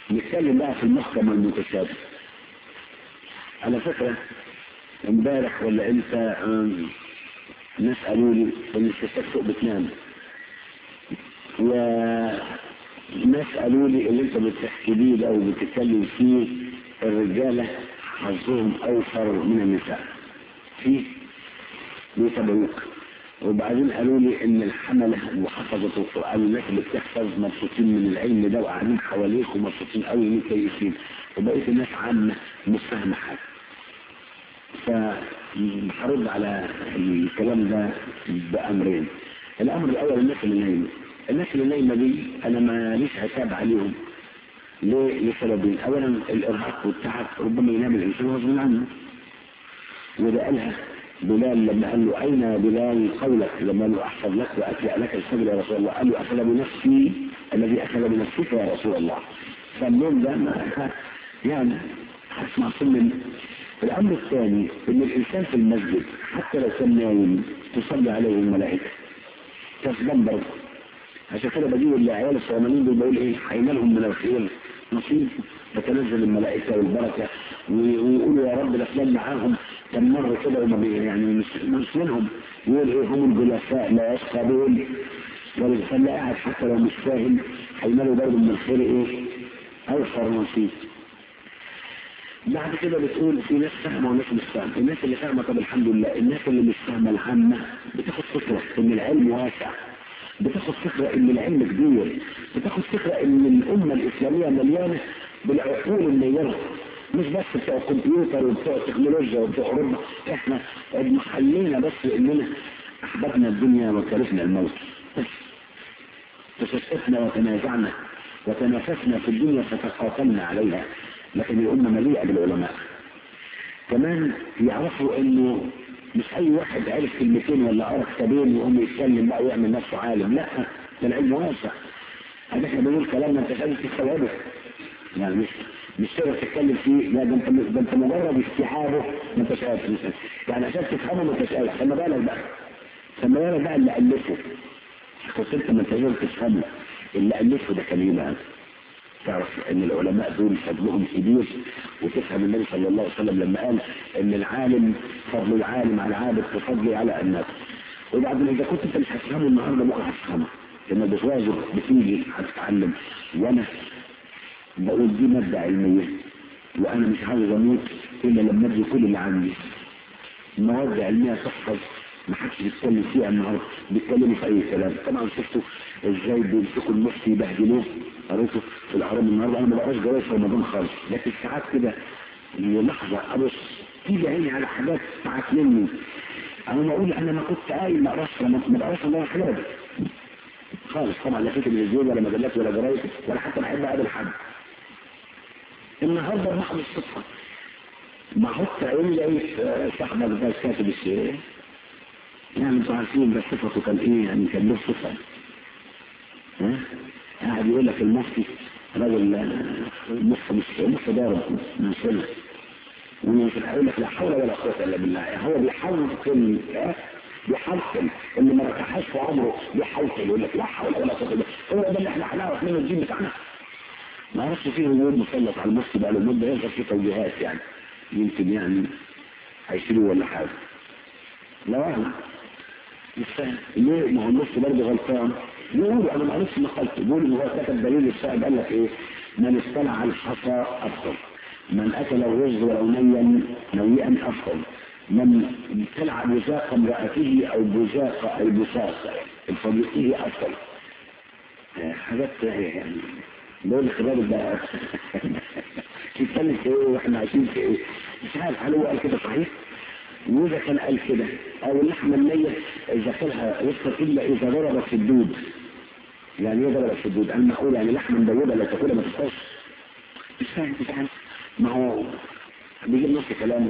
نتكلم بقى في المحكم المتشابه على فكرة امبارح ولا انت ناس قالوا لي ان الستات فوق بتنام وناس قالوا لي اللي انت بتحكي بيه ده وبتتكلم فيه الرجالة حظهم اوفر من النساء فيه بيتابعوك وبعدين قالوا لي ان الحملة وحفظة القرآن الناس اللي بتحفظ مبسوطين من العلم ده وقاعدين حواليك ومبسوطين قوي متكيفين وبقيت الناس عامة مش فاهمة حاجة فهرد على الكلام ده بأمرين الأمر الأول الناس اللي نايمة الناس اللي نايمة دي أنا ماليش عتاب عليهم ليه؟ لسببين أولا الإرهاق والتعب ربما ينام الإنسان غصب عنه وده قالها بلال لما قال له أين يا بلال قولك لما قال له أحفظ لك وأتلع لك الفجر يا رسول الله قال له أخذ بنفسي الذي أخذ بنفسك يا رسول الله فالنوم ده ما يعني هسمع من الأمر الثاني إن الإنسان في المسجد حتى لو كان نايم تصلي عليه الملائكة كسبان برضه عشان كده بجيب العيال الصوماليين دول بقول إيه هينالهم من الخير نصيب تتنزل الملائكة والبركة ويقولوا يا رب ده فلان معاهم كم مرة كده وما يعني مش, مش منهم يقول ايه هم الجلساء لا يشقبون والإنسان قاعد حتى لو مش فاهم هينالوا برضه من الخير ايه أوفر نصيب بعد كده بتقول في ناس فاهمة وناس مش فاهمة الناس اللي فاهمة طب الحمد لله الناس اللي مش فاهمة العامة بتاخد فكرة ان العلم واسع بتاخد فكرة ان العلم كبير بتاخد فكرة ان الامة الاسلامية مليانة بالعقول النيرة مش بس بتوع الكمبيوتر وبتوع التكنولوجيا وبتوع اوروبا احنا محلينا بس اننا احببنا الدنيا وكرهنا الموت بس تشتتنا وتنازعنا وتنافسنا في الدنيا فتقاتلنا عليها لكن الامه مليئه بالعلماء كمان يعرفوا انه مش اي واحد عرف كلمتين ولا قرا كتابين ويقوم يتكلم بقى ويعمل نفسه عالم لا ده العلم واسع هذا احنا بنقول كلامنا انت مش قادر تستوعبه يعني مش مش تقدر تتكلم فيه لا ده انت ده انت مجرد استيعابه ما انتش قادر يعني عشان تفهمه ما انتش قادر خلي بالك بقى خلي بالك بقى اللي الفه كنت انت ما انتش قادر تفهمه اللي الفه ده كلمه تعرف ان العلماء دول فضلهم كبير وتفهم النبي صلى الله عليه وسلم لما قال ان العالم فضل العالم على العابد كفضلي على الناس وبعدين اذا كنت انت مش هتفهمه النهارده بكره هتفهمه لما بتواجد بتيجي هتتعلم وانا بقول دي مادة علمية وانا مش عاوز اموت الا لما ادي كل اللي عندي مواد علمية تحفظ ما حدش بيتكلم فيها النهارده بيتكلموا في اي كلام طبعا شفتوا ازاي بيمسكوا المفتي يبهدلوه قريته في الاهرام النهارده انا ما بقراش جرايد في رمضان خالص لكن ساعات كده لحظه ابص تيجي عيني على حاجات ساعات مني انا ما اقول انا ما كنت قايل ما اقراش ما بقراش الله حاجات خالص طبعا لا في تلفزيون ولا مجلات ولا جرايد ولا حتى بحب اقابل حد النهارده محض الصدفه ما حط عيني لقيت صاحبك ده كاتب الشيء يعني انتوا عارفين ده صفته كان ايه يعني كان له صفه ها قاعد يقول لك المفتي راجل مخ مش مخ ضارب من سنه ومش هيقول لك لا حول ولا قوه الا بالله هو بيحول كل بيحلقل اللي ما ركحش في عمره بيحلقل يقول لك لا حول ولا قوه الا بالله هو ده اللي احنا هنعرف منه الدين بتاعنا ما اعرفش فيه وجود مسلط على المفتي بقى له مده يظهر فيه توجيهات يعني يمكن يعني هيشيلوه ولا حاجه لا اعلم مش فاهم ليه ما هو المفتي برضه غلطان يقولوا انا ما عرفتش مقالته بيقولوا ان هو كتب دليل الصائب قال لك ايه من استلع الحصى افضل من اكل الرز ولو نيا نويئا افضل من ابتلع بزاق امرأته او بزاق اي بساق الفضيقه افضل حاجات يعني بقول الخباب ده تتكلم في ايه واحنا عايشين في ايه مش عارف هل هو قال كده صحيح واذا كان قال كده او اللحمه النيه اذا كلها يفطر الا اذا ضربت في الدود يعني ايه ضربت في الدود؟ انا اقول يعني لحمه مدوبه لا تاكلها ما تفطرش مش فاهم مش عارف ما هو بيجيب نص كلامه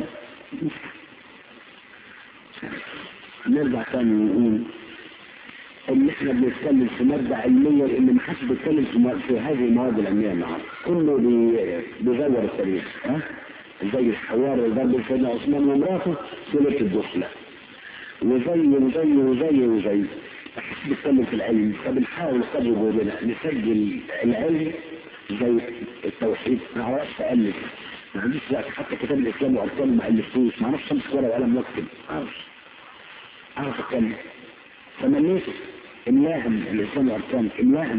نرجع تاني ونقول ان احنا بنتكلم في ماده علميه لان ما حدش بيتكلم في, في هذه المواد العلميه النهارده كله بيزور التاريخ ها زي الحوار ضرب سيدنا عثمان ومراته في ليله الدخله وزي وزي وزي وزي محدش بيتكلم في العلم فبنحاول قدر جهدنا نسجل العلم زي التوحيد ما اعرفش الف ما عنديش وقت حتى كتاب الاسلام واركانه ما الفتوش ما اعرفش امسك ورقه وقلم واكتب ما اعرفش اعرف اتكلم فمليت املاها الاسلام واركانه املاها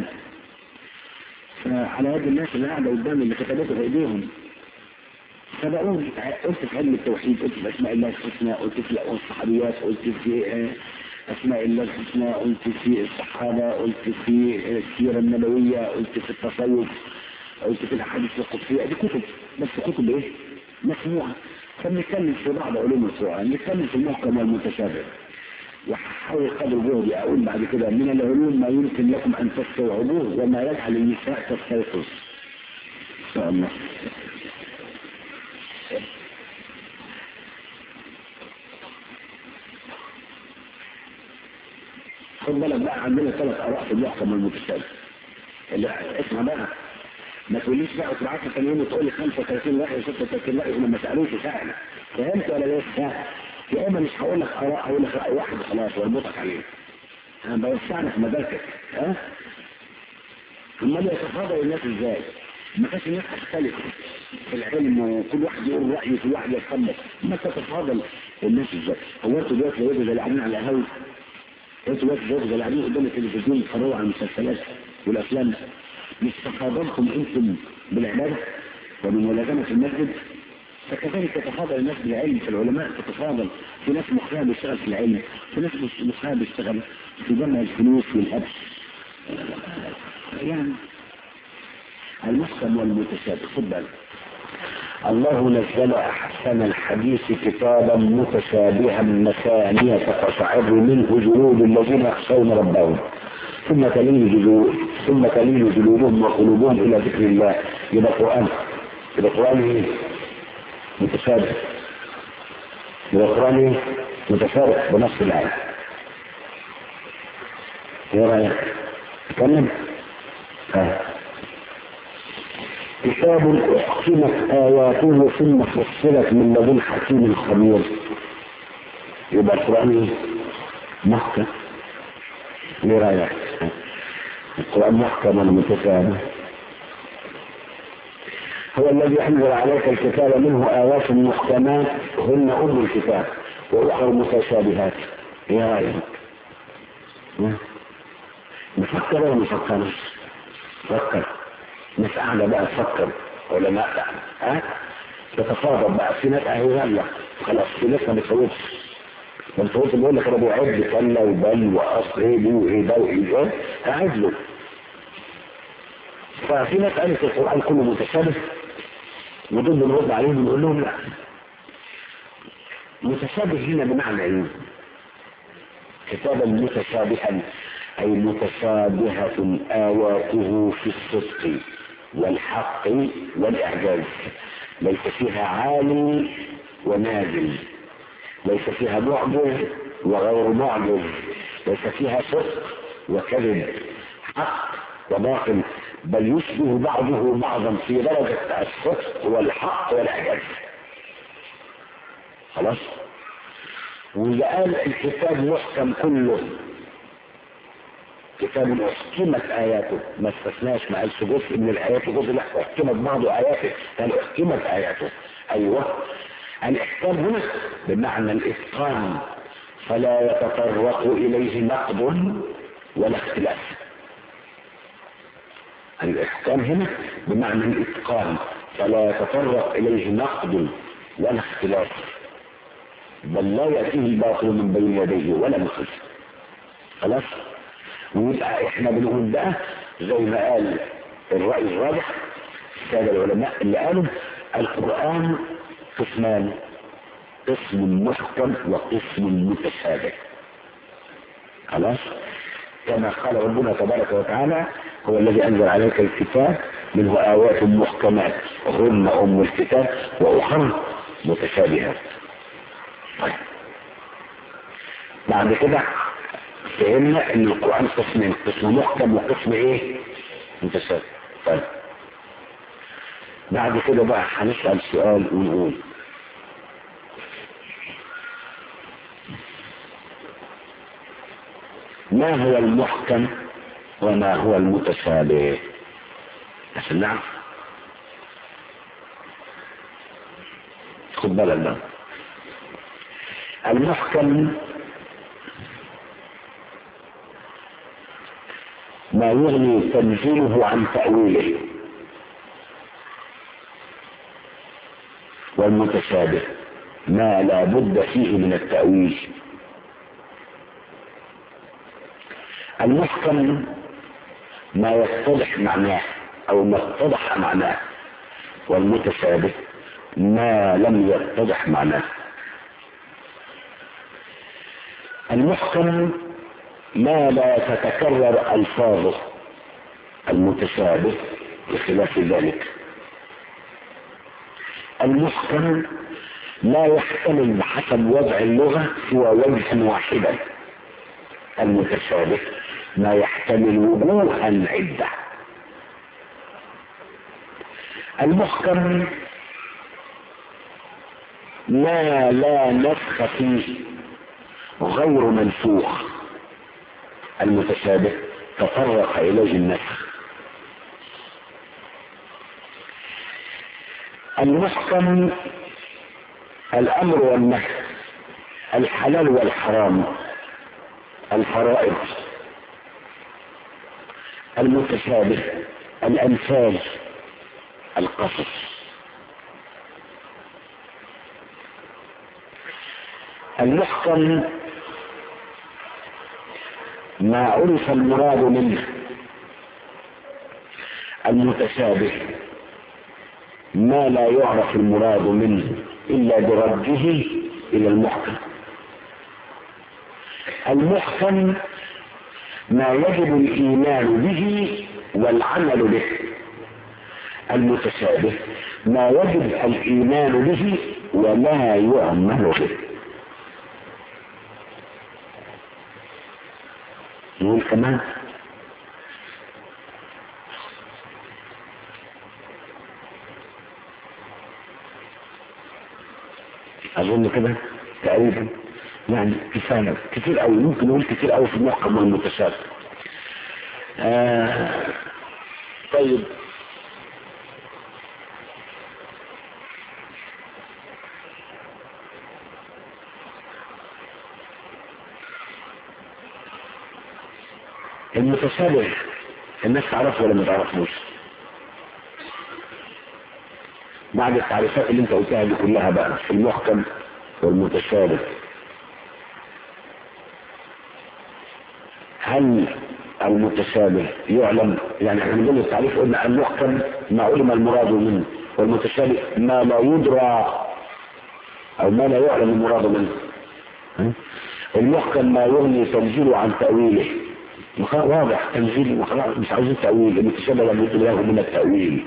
فعلى يد الناس اللي قاعده قدامي اللي كتبته في ايديهم سبقوني قلت في علم التوحيد قلت في اسماء الله الحسنى قلت في الصحابيات قلت في اسماء الله الحسنى قلت في الصحابه قلت في السيره النبويه قلت في التصوف قلت في الاحاديث القدسيه دي كتب بس كتب ايه؟ مسموعه فبنتكلم في بعض علوم القران نتكلم في المحكم والمتشابه وحاول قدر جهدي اقول بعد كده من العلوم ما يمكن لكم ان تستوعبوه وما يجعل النساء تستيقظ ان شاء الله خد بالك بقى عندنا ثلاث اراء في المحكم والمتشابه اللي اسمع بقى ما تقوليش بقى تبعت لي تاني يوم وتقول لي 35 واحد 36 واحد هم ما سالوش سهل فهمت ولا لسه؟ يا اما مش هقول لك اراء هقول لك راي واحد خلاص واربطك عليه انا بوسعنا في مداركك ها امال يتفاضل الناس ازاي ما كانش الناس تختلف في العلم وكل واحد يقول رايه وكل واحد يتخبط ما تتفاضل الناس ازاي هو انتوا دلوقتي لو زي قاعدين على القهاوي انتوا دلوقتي زي اللي قاعدين قدام التلفزيون يتفرجوا على المسلسلات والافلام مش تفاضلتم انتم بالعباده وبملازمه المسجد فكذلك تتفاضل الناس بالعلم في العلماء تتفاضل في ناس مخها بيشتغل في العلم في ناس مخها بيشتغل في جمع الفلوس والهبس يعني المحكم والمتشابه خد بالك الله نزل احسن الحديث كتابا متشابها مثانية تقشعر منه جلود الذين يخشون ربهم ثم تلين جلود ثم تلين جلودهم وقلوبهم الى ذكر الله يبقى قران يبقى قران ايه؟ متشابه يبقى قران ايه؟ متشابه بنص الايه ايه رايك؟ تكلم؟ اه كتاب احكمت اياته ثم فصلت من لدن حكيم خبير يبقى القران محكم ليه رايك القران محكم ولا متشابه هو الذي انزل عليك الكتاب منه ايات محكمات هن ام الكتاب واخر متشابهات ايه رايك نفكر ولا نفكر فكر مش قاعدة بقى تفكر علماء بقى ها تتفاضل بقى في ناس اهي يلا خلاص في ناس ما بتفوتش ما بتفوتش بيقول لك انا بوعد كلا وبل واصل ايه دي وايه ده وايه ده قاعد له ففي ناس قالت القران كله متشابه ودول بنرد عليهم بنقول لهم لا متشابه هنا بمعنى ايه؟ كتابا متشابها أي متشابهة آواته في الصدق والحق والإعجاز ليس فيها عالي ونازل ليس فيها معجز وغير معجز ليس فيها صدق وكذب حق وباطل بل يشبه بعضه بعضا في درجة الصدق والحق والإعجاز خلاص واللي قال الكتاب محكم كله كتاب احكمت اياته ما استثناش ما قالش جزء من الايات جزء لا احكمت بعض اياته قال احكمت اياته ايوه الاحكام هنا بمعنى الاتقان فلا يتطرق اليه نقد ولا اختلاف الاحكام هنا بمعنى الاتقان فلا يتطرق اليه نقد ولا اختلاف بل لا ياتيه الباطل من بين يديه ولا من خلفه خلاص ويبقى احنا بنقول بقى زي ما قال الرأي الراجح السادة العلماء اللي قالوا القرآن قسمان قسم محكم وقسم متشابه خلاص كما قال ربنا تبارك وتعالى هو الذي انزل عليك الكتاب منه ايات محكمات هن ام الكتاب واخر متشابهات طيب بعد كده فهمنا ان القرآن قسمين قسم محكم وقسم ايه متشابه طيب بعد كده بقى هنسأل سؤال ونقول ما هو المحكم وما هو المتشابه عشان نعرف خد بالك بقى المحكم ما يغني تنزيله عن تأويله والمتشابه ما لا بد فيه من التأويل المحكم ما يتضح معناه او ما اتضح معناه والمتشابه ما لم يتضح معناه المحكم ما لا تتكرر الفاظه المتشابه بخلاف ذلك المحكم لا يحتمل بحسب وضع اللغة سوى وجها واحدا المتشابه ما يحتمل وجوها عدة المحكم ما لا نسخ فيه غير منسوخ المتشابه تطرق اليه النسخ المحكم الامر والنهي الحلال والحرام الفرائض المتشابه الامثال القصص المحكم ما عرف المراد منه المتشابه ما لا يعرف المراد منه الا برده الى المحكم المحكم ما يجب الايمان به والعمل به المتشابه ما يجب الايمان به ولا يعمل به نقول كمان اظن كده تقريبا يعني كفايه كتير قوي ممكن نقول كتير قوي في المحكم والمتشابه آه طيب المتشابه الناس تعرفه ولا ما تعرفوش بعد التعريفات اللي انت قلتها دي كلها بقى في المحكم والمتشابه هل المتشابه يعلم يعني احنا بنقول التعريف قلنا المحكم ما علم المراد منه والمتشابه ما لا يدرى او ما لا يعلم المراد منه المحكم ما يغني تنزيله عن تأويله واضح تنزيل مش عاوزين تأويل المتشابه لابد له من التأويل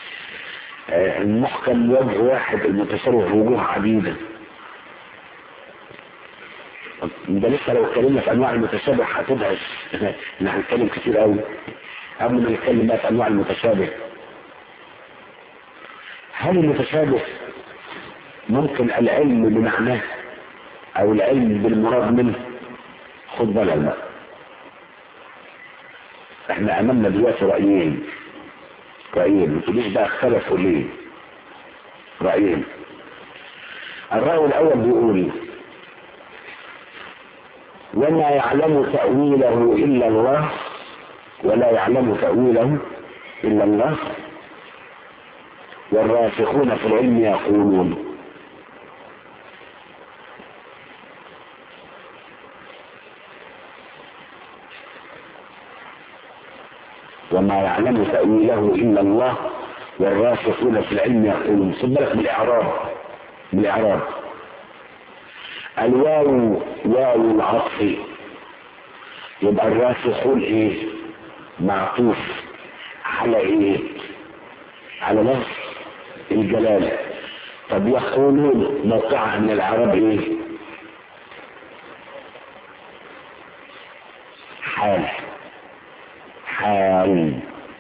المحكم وجه واحد المتشابه وجوه عديدة ده لسه لو اتكلمنا في انواع المتشابه هتدهش احنا هنتكلم كتير قوي قبل ما نتكلم بقى في انواع المتشابه هل المتشابه ممكن العلم بمعناه او العلم بالمراد منه خد بالك بقى احنا امامنا دلوقتي رايين رايين ما تقوليش بقى اختلفوا ليه رايين الراي الاول بيقول وما يعلم تاويله الا الله ولا يعلم تاويله الا الله والراسخون في العلم يقولون وما يعلم تأويله إلا الله والراسخون في العلم يقولون خد بالك بالإعراب بالإعراب الواو واو العطف يبقى الراسخون إيه معطوف على إيه على لفظ الجلالة طب يقولون موقعها من العرب إيه حال حال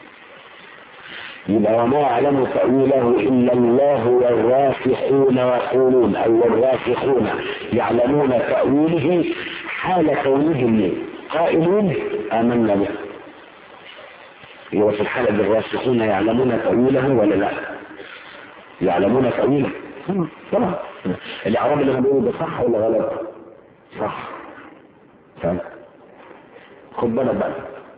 يبقى وما يعلم تأويله إلا الله والراسخون يقولون أو الراسخون يعلمون تأويله حال كونهم قائلون آمنا به هو في الحالة دي الراسخون يعلمون تأويله ولا لا يعلمون تأويله طبعا الإعراب اللي بنقوله ده صح ولا غلط صح فاهم خد بالك بقى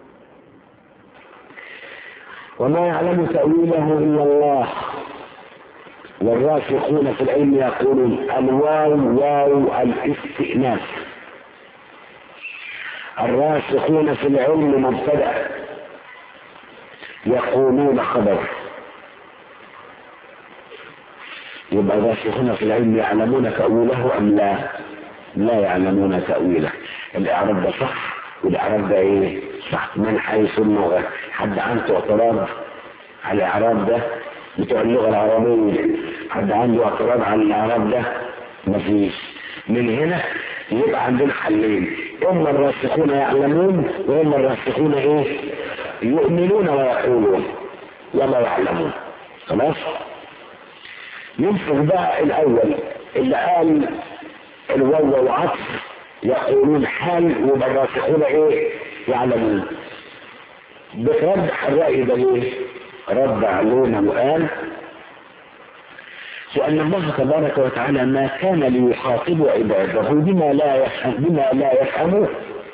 وما يعلم تأويله إلا الله والراسخون في العلم يقولون الواو واو الاستئناف الراسخون في العلم مبتدأ يقولون خبر يبقى الراسخون في العلم يعلمون تأويله أم لا لا يعلمون تأويله الإعراب ده صح والإعراب ده إيه صح من حيث اللغة حد عنده اعتراض على الإعراب ده بتوع اللغة العربية حد عنده اعتراض على الإعراب ده مفيش من هنا يبقى عندنا حلين اما الراسخون يعلمون واما الراسخون ايه يؤمنون ويقولون ولا يعلمون خلاص ينفخ بقى الاول اللي قال الواو وعطف يقولون حال ويبقى الراسخون ايه يعلمون بترجح الرأي ده ليه رد علينا وقال وأن الله تبارك وتعالى ما كان ليخاطب عباده بما لا يفهم بما لا يفهموه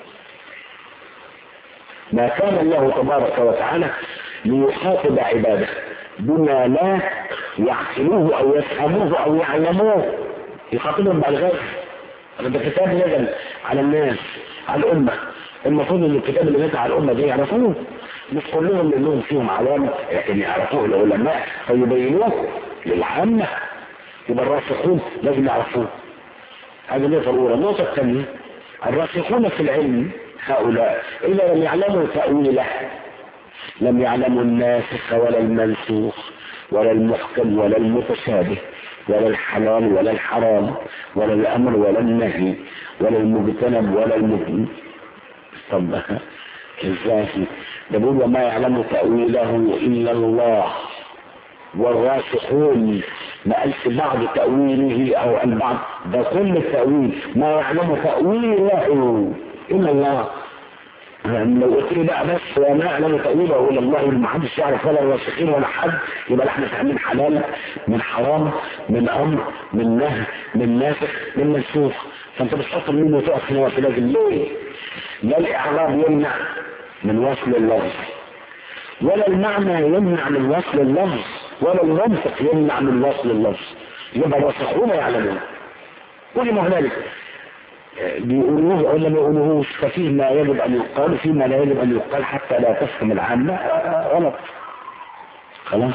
ما كان الله تبارك وتعالى ليخاطب عباده بما لا يعقلوه او يفهموه او يعلموه يخاطبهم بالغيب ده كتاب نزل على الناس على الامه المفروض ان الكتاب اللي نزل على الامه دي يعرفوه مش كلهم لانهم فيهم علامه لكن يعرفوه العلماء فيبينوه للعامه يبقى الراسخون لازم يعرفوه هذه النقطة الأولى النقطة الثانية الراسخون في العلم هؤلاء إذا لم يعلموا تأويله لم يعلموا الناسخ ولا المنسوخ ولا المحكم ولا المتشابه ولا الحلال ولا الحرام ولا الأمر ولا النهي ولا المجتنب ولا المبين طب ازاي ده بيقول وما يعلم تأويله إلا الله والراسخون ما قالش بعض تأويله أو البعض ده كل التأويل ما يعلم تأويله إلا الله لو قلت لي بقى بس وما يعلم تأويله إلا الله ما حدش يعرف ولا الراسخين ولا حد يبقى احنا فاهمين حلال من حرام من أمر من نهي من ناسخ من منسوخ فأنت بتحط مين وتقف هنا وفي لازم ليه؟ لا الإعراب يمنع من وصل اللفظ ولا المعنى يمنع من وصل اللفظ ولا المنطق يمنع من وصل اللفظ يبقى الراسخون يعلمون كل ما هنالك بيقولوه ولا ما يقولوهوش ففيه ما يجب ان يقال وفيه ما لا يجب ان يقال حتى لا تفهم العامة غلط خلاص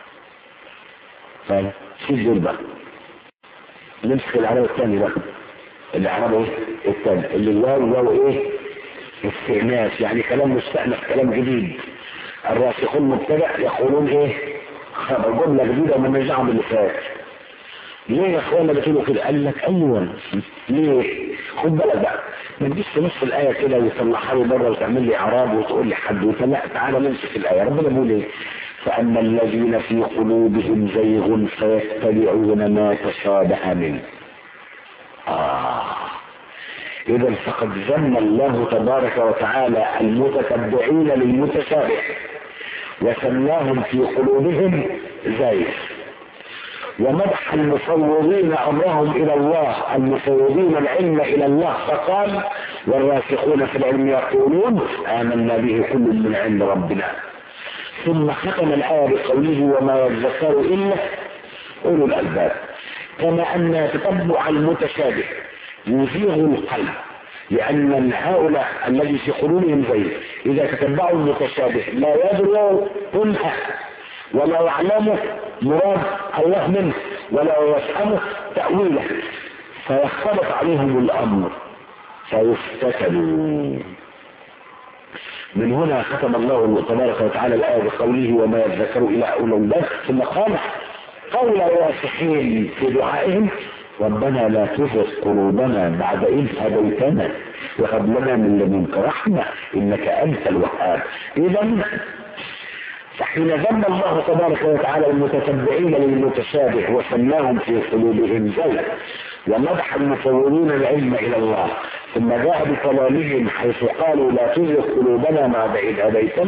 فعلا شيل دول بقى نمسك العرب الثاني بقى العرب ايه الثاني اللي الواو واو ايه استئناس يعني كلام مستأنف كلام جديد الراسخون مبتدأ يقولون ايه خبر جملة جديدة وما نرجعهم باللي فات ليه يا اخوانا بتقولوا كده قال لك ايوه ليه خد بالك بقى ما تجيش في نص الايه كده وتطلعها لي بره وتعمل لي اعراب وتقول لي حد لا تعالى نمسك الايه ربنا بيقول ايه فاما الذين في قلوبهم زيغ فيتبعون ما تشابه منه آه إذا فقد ذم الله تبارك وتعالى المتتبعين للمتشابه وسماهم في قلوبهم زيغ ومدح المفوضين امرهم الى الله المفوضين العلم الى الله فقال والراسخون في العلم يقولون امنا به كل من عند ربنا ثم ختم الايه بقوله وما يذكر الا اولو الالباب كما ان تتبع المتشابه يزيغ القلب لأن هؤلاء الذي في قلوبهم زيغ إذا تتبعوا المتشابه لا يدروا كنها ولا يعلموا مراد الله منه ولا يفهموا تأويله فيختلط عليهم الأمر فيفتتنوا من هنا ختم الله تبارك وتعالى الآية بقوله وما يذكر إلى أولو الباب ثم قال قول الراسخين في دعائهم ربنا لا تزغ قلوبنا بعد إذ هديتنا وهب لنا من لدنك رحمة إنك أنت الوهاب إذا فحين ذم الله تبارك وتعالى المتتبعين للمتشابه وسماهم في قلوبهم زيغ ومدح المفوضين العلم الى الله ثم جاء بكلامهم حيث قالوا لا تزغ قلوبنا بعد اذ هديتنا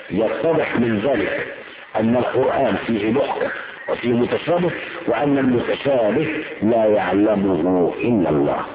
يتضح من ذلك أن القرآن فيه محكم وفيه متشابه وأن المتشابه لا يعلمه إلا الله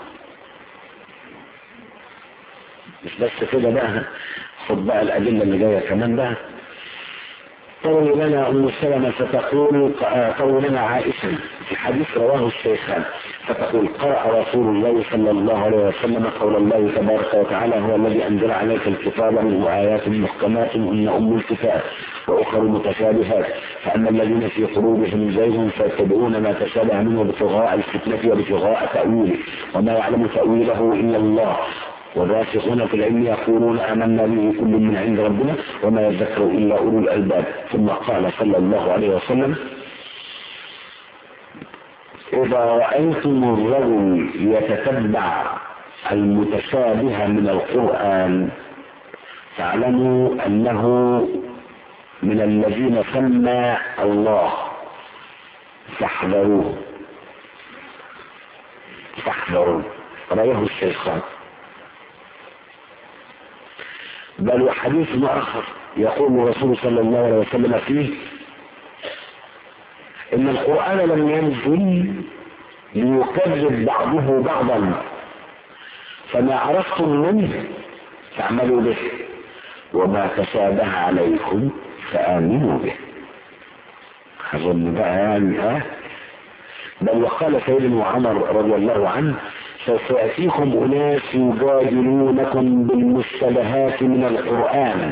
مش بس كده بقى خد بقى الأدلة اللي جاية كمان بقى طول لنا أم سلمة فتقول طول لنا عائشة في حديث رواه الشيخان فتقول قرأ رسول الله صلى الله عليه وسلم قول الله تبارك وتعالى هو الذي أنزل عليك الكتاب منه آيات محكمات هن أم الكتاب وأخر متشابهات فأما الذين في قلوبهم زيغ فيتبعون ما تشابه منه ابتغاء الفتنة وابتغاء تأويله وما يعلم تأويله إلا الله والراسخون في العلم يقولون آمنا به كل من عند ربنا وما يذكر إلا أولو الألباب ثم قال صلى الله عليه وسلم إذا رأيتم الرجل يتتبع المتشابه من القرآن فاعلموا أنه من الذين سمى الله فاحذروه فاحذروه رواه الشيخان بل وحديث آخر يقول الرسول صلى الله عليه وسلم فيه إن القرآن لم ينزل ليكذب بعضه بعضا فما عرفتم منه فاعملوا به وما تشابه عليكم فآمنوا به أظن بقى يعني ها بل وقال سيدنا عمر رضي الله عنه سوف يأتيكم أناس يجادلونكم بالمشتبهات من القرآن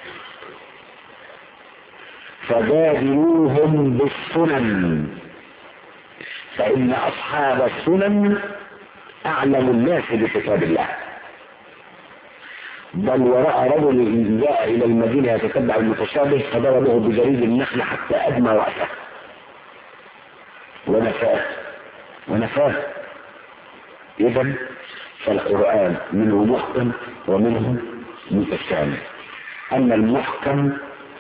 فجادلوهم بالسنن فإن أصحاب السنن أعلم الناس بكتاب الله بل ورأى رجل جاء إلى المدينة يتتبع المتشابه فضربه بجريد النخل حتى أدمى رأسه ونفاه ونفاه إذا فالقرآن منه محكم ومنه متشابه أما المحكم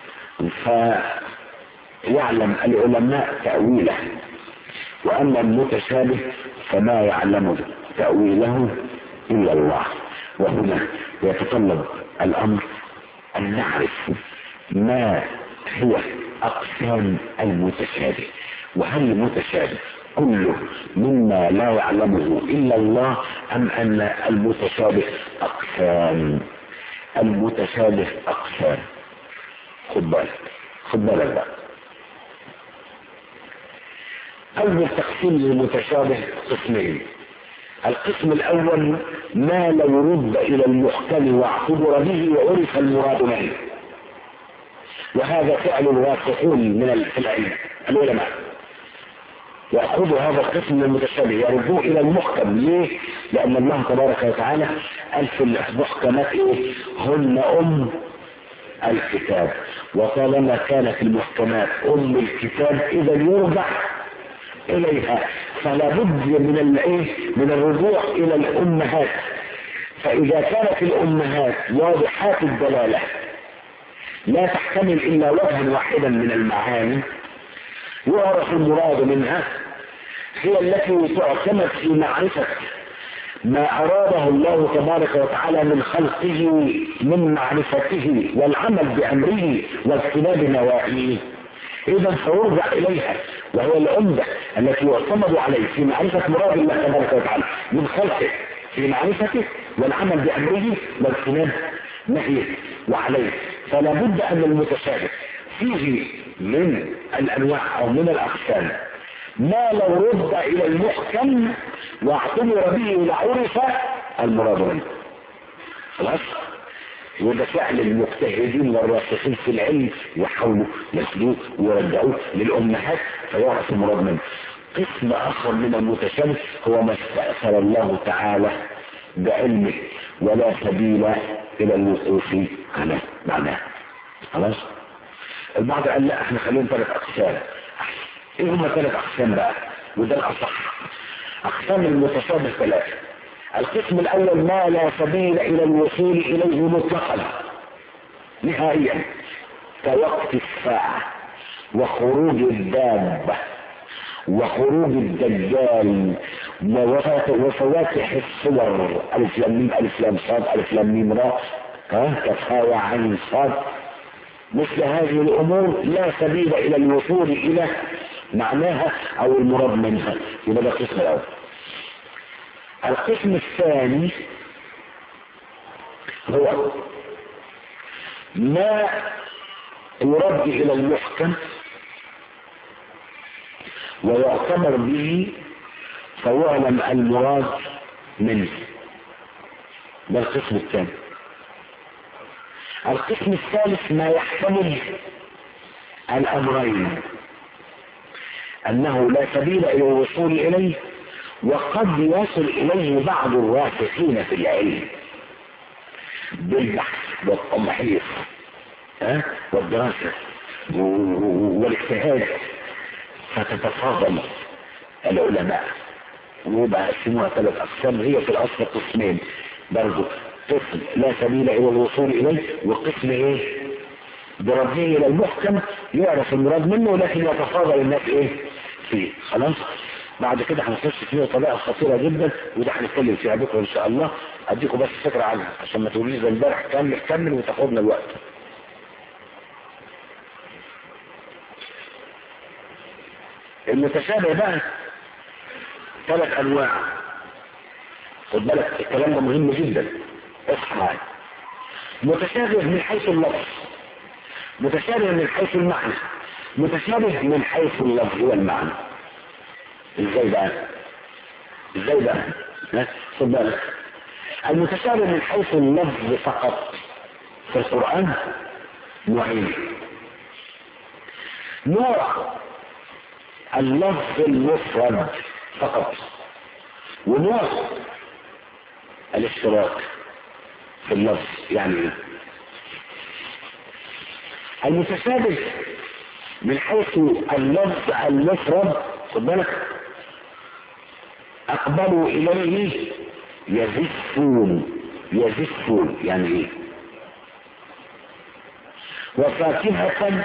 فيعلم العلماء تأويله وأما المتشابه فما يعلم تأويله إلا الله وهنا يتطلب الأمر أن نعرف ما هو أقسام المتشابه وهل المتشابه كله مما لا يعلمه إلا الله أم أن المتشابه أقسام المتشابه أقسام خد بالك خد بالك بقى أول تقسيم للمتشابه قسمين القسم الأول ما لو رد إلى المحكم واعتبر به وعرف المراد منه وهذا فعل الواثقون من العلم العلماء يأخذوا هذا القسم من المتشابه يردوه إلى المحكم ليه؟ لأن الله تبارك وتعالى قال في المحكمات إيه؟ هن أم الكتاب وطالما كانت المحكمات أم الكتاب إذا يرجع إليها فلا بد من الايه من الرجوع إلى الأمهات فإذا كانت الأمهات واضحات الدلالة لا تحتمل إلا وجها واحدا من المعاني يعرف المراد منها هي التي تعتمد في معرفة ما أراده الله تبارك وتعالى من خلقه من معرفته والعمل بأمره واجتناب نواهيه إذا سيرجع إليها وهي العمدة التي يعتمد عليه في معرفة مراد الله تبارك وتعالى من خلقه في معرفته والعمل بأمره واجتناب نهيه وعليه فلا بد أن المتشابه فيه من الأنواع أو من الأقسام ما لو رد إلى المحكم واعتبر به لعرف المراد منه خلاص وده فعل المجتهدين والراسخين في العلم يحاولوا يسلوه ويرجعوه للأمهات فيعرف المراد منه قسم آخر من المتشابه هو ما استأثر الله تعالى بعلمه ولا سبيل إلى الوقوف على معناه خلاص البعض قال لا احنا خليهم ثلاث أقسام ايه هم ثلاث أقسام بقى وده الأصح أقسام المتشابه ثلاثة القسم الأول ما لا سبيل إلى الوصول إليه مطلقا نهائيا كوقت الساعة وخروج الدابة وخروج الدجال وفواتح الصور ألف لام ميم ألف لام صاد ألف لام ميم را ها كفاية عين صاد مثل هذه الامور لا سبيل الى الوصول الى معناها او المراد منها يبقى ده القسم الاول القسم الثاني هو ما يرد الى المحكم ويعتبر به فيعلم المراد منه ده القسم الثاني القسم الثالث ما يحتمل الامرين انه لا سبيل الى الوصول اليه وقد يصل اليه بعض الراسخين في العلم بالبحث والتمحيص ها والدراسة والاجتهاد فتتفاضل العلماء ويبقى قسموها ثلاث اقسام هي في الاصل قسمين برضه قسم لا سبيل الى الوصول اليه وقسم ايه برده الى المحكم يعرف المراد منه لكن يتفاضل الناس ايه فيه خلاص بعد كده هنخش فيه طريقه خطيره جدا وده هنتكلم فيها بكره ان شاء الله اديكم بس فكره عنها عشان ما تقوليش زي امبارح كمل كمل وتاخدنا الوقت المتشابه بقى ثلاث انواع خد بالك الكلام ده مهم جدا اصحى معايا متشابه من حيث اللفظ متشابه من حيث المعنى متشابه من حيث اللفظ والمعنى ازاي بقى ازاي بقى ها خد بالك المتشابه من حيث اللفظ فقط في القرآن نوعين نوع اللفظ المفرد فقط ونوع الاشتراك في اللفظ يعني ايه المتشابه من حيث اللفظ المفرد خد بالك اقبلوا اليه يزفون يزفون يعني ايه وفاكهة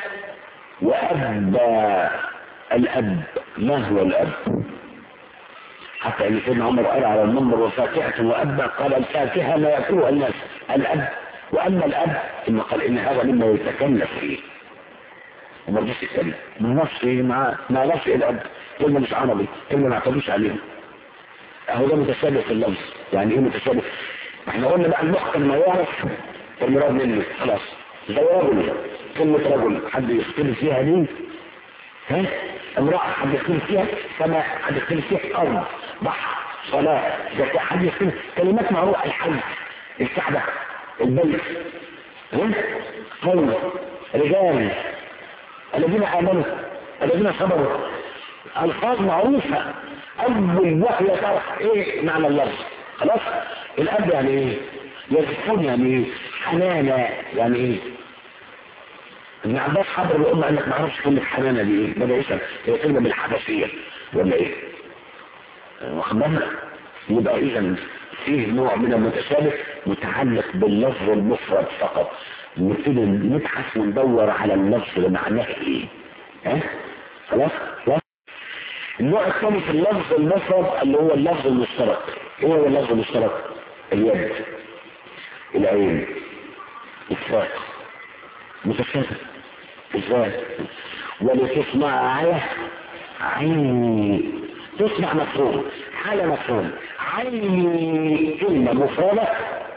وأبا الأب ما هو الأب حتى ان سيدنا عمر قال على المنبر وفاكهة وأبا قال الفاكهة ما يأكلها الناس الأب وأما الأب ثم قال إن هذا مما يتكلف فيه وما رضيش يتكلم من نفسه ما ما نفس الأب كلمة مش عربي كلمة ما اعتمدوش عليها اهو ده متشابه في اللفظ يعني ايه متشابه احنا قلنا بقى المحكم ما يعرف المراد منه خلاص زي رجل كلمة رجل حد يختلف فيها دي ها امرأة حد يختلف فيها سماء حد يختلف فيها أرض بحر صلاة زكاة حد يختلف كلمات معروفة الحج الكعبة البيت ها قوم رجال الذين آمنوا الذين صبروا ألفاظ معروفة أول وحي تعرف إيه معنى اللفظ خلاص الأب يعني إيه يزفون يعني إيه حنانة يعني إيه ابن عباس حضر الأمة قال لك ما اعرفش كلمة حنانة دي إيه بدأ يسأل هي كلمة بالحبشية ولا إيه واخد بالك يبقى إذا فيه نوع من المتشابه متعلق باللفظ المفرد فقط نبتدي نبحث وندور على اللفظ بمعناه ايه ها خلاص خلاص النوع الثاني في اللفظ المفرد اللي هو اللفظ المشترك ايه هو اللفظ المشترك اليد العين الساق متشابه ازاي ولتصنع على عيني تسمع مفهوم حالة مفهوم عيني كلمة مفردة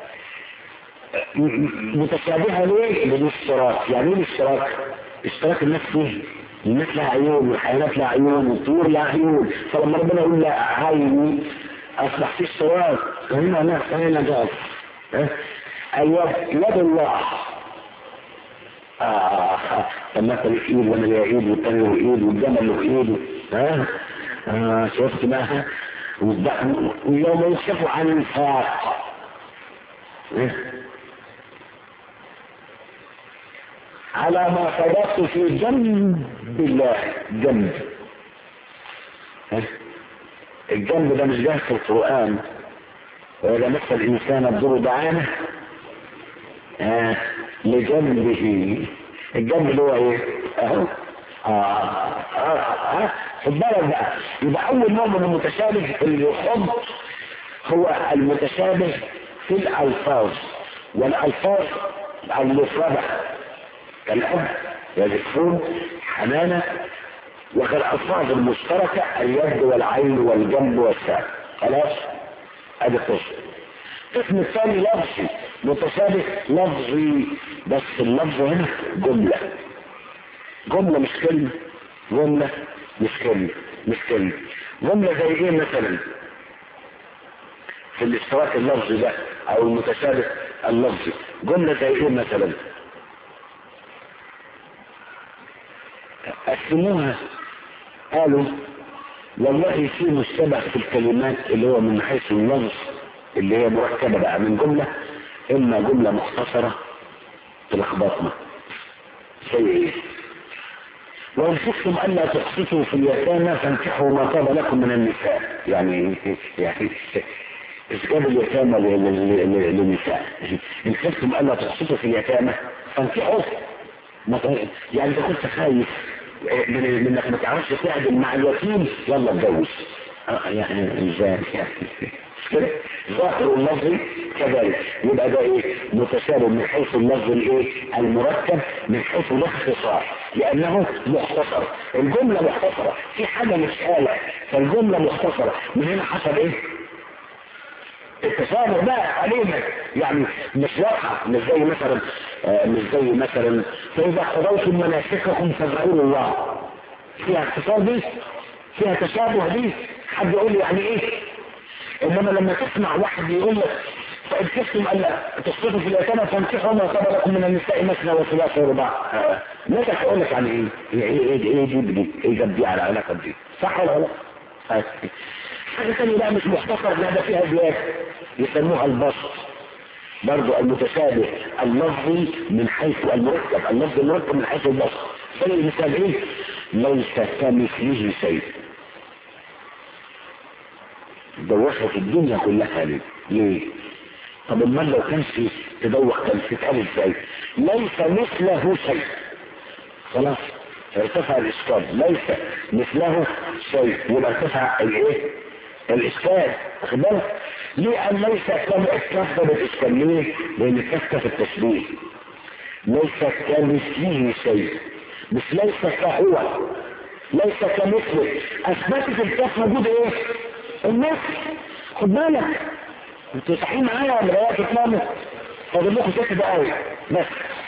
متشابهة ليه؟ بالاشتراك يعني ايه الاشتراك؟ اشتراك الناس فيه الناس لها عيون والحيوانات لها عيون والطيور لها عيون فلما ربنا يقول لا عيني اصبح في اشتراك هنا هنا هنا جاز اليد يد الله آه فمثل له ايد وانا له ايد والتاني له ايد والجمل له ايد ها آه شفت بقى ويوم يكشف عن الفاق على ما صدقت في جنب الله جنب الجنب ده مش جاي في القرآن وإذا مس الإنسان الضر دعانه آه لجنبه الجنب اللي هو ايه؟ اهو اه اه اه خد بالك بقى يبقى اول نوع من المتشابه اللي يحب هو المتشابه في الالفاظ والالفاظ المفردة كالاب يزفون حنانا وكالالفاظ المشتركه اليد والعين والجنب والساق خلاص ادي قسم القسم الثاني لفظي متشابه لفظي بس اللفظ هنا جمله جمله مش كلمه جمله مش كلمه مش كلمه جمله زي ايه مثلا في الاشتراك اللفظي ده او المتشابه اللفظي جملة زي ايه مثلا قسموها قالوا والله في مشتبه في الكلمات اللي هو من حيث اللفظ اللي هي مركبة بقى من جملة اما جملة مختصرة تلخبطنا زي ايه وإن خفتم ألا تقسطوا في اليتامى فانكحوا ما طاب لكم من النساء يعني يعني اسجاب اليتامى للنساء ان خفتم الا تقسطوا في اليتامى فانكحوا يعني اذا كنت خايف من انك ما تعرفش تعدل مع اليتيم يلا اتجوز يعني ازاي يعني ظاهر اللفظ كذلك يبقى ده ايه متشابه من حيث اللفظ الايه المركب من حيث الاختصار لانه مختصر الجمله مختصره في حاجه مش قالة فالجمله مختصره من هنا حسب ايه التشابه بقى علينا يعني مش واضحة مش زي مثلا آه مش زي مثلا فإذا قضيتم مناسككم فاذكروا الله فيها اختصار دي فيها تشابه دي حد يقول لي يعني ايه انما لما تسمع واحد يقول لك فإن كفتم ألا تسقطوا في اليتامى فانكحوا ما طاب لكم من النساء مثنى وثلاث ورباع ماذا هقول لك يعني ايه؟ ايه ايه ايه دي دي ايه جاب دي على علاقة دي صح ولا لا؟ حاجة ثانية لا مش مختصر لا ده فيها زيادة يسموها البسط برضو المتشابه اللفظي من حيث المركب اللفظ المركب من حيث البسط زي المثال ايه ليس كمثله شيء دوخت الدنيا كلها ليه ليه طب امال لو كان في تدوخ كان تتقال ازاي ليس مثله شيء خلاص ارتفع الاشكال ليس مثله شيء يبقى ارتفع الايه الاشكال واخد بالك ليه ان ليس كما بالاشكال ليه لان الكفه في التشبيه ليس كمثله شيء مش ليس كهو ليس كمثله اثبتت الكف موجود ايه النفس خد بالك انتوا صحيين معايا ولا بقى تتناموا فاضل لكم ست دقايق بس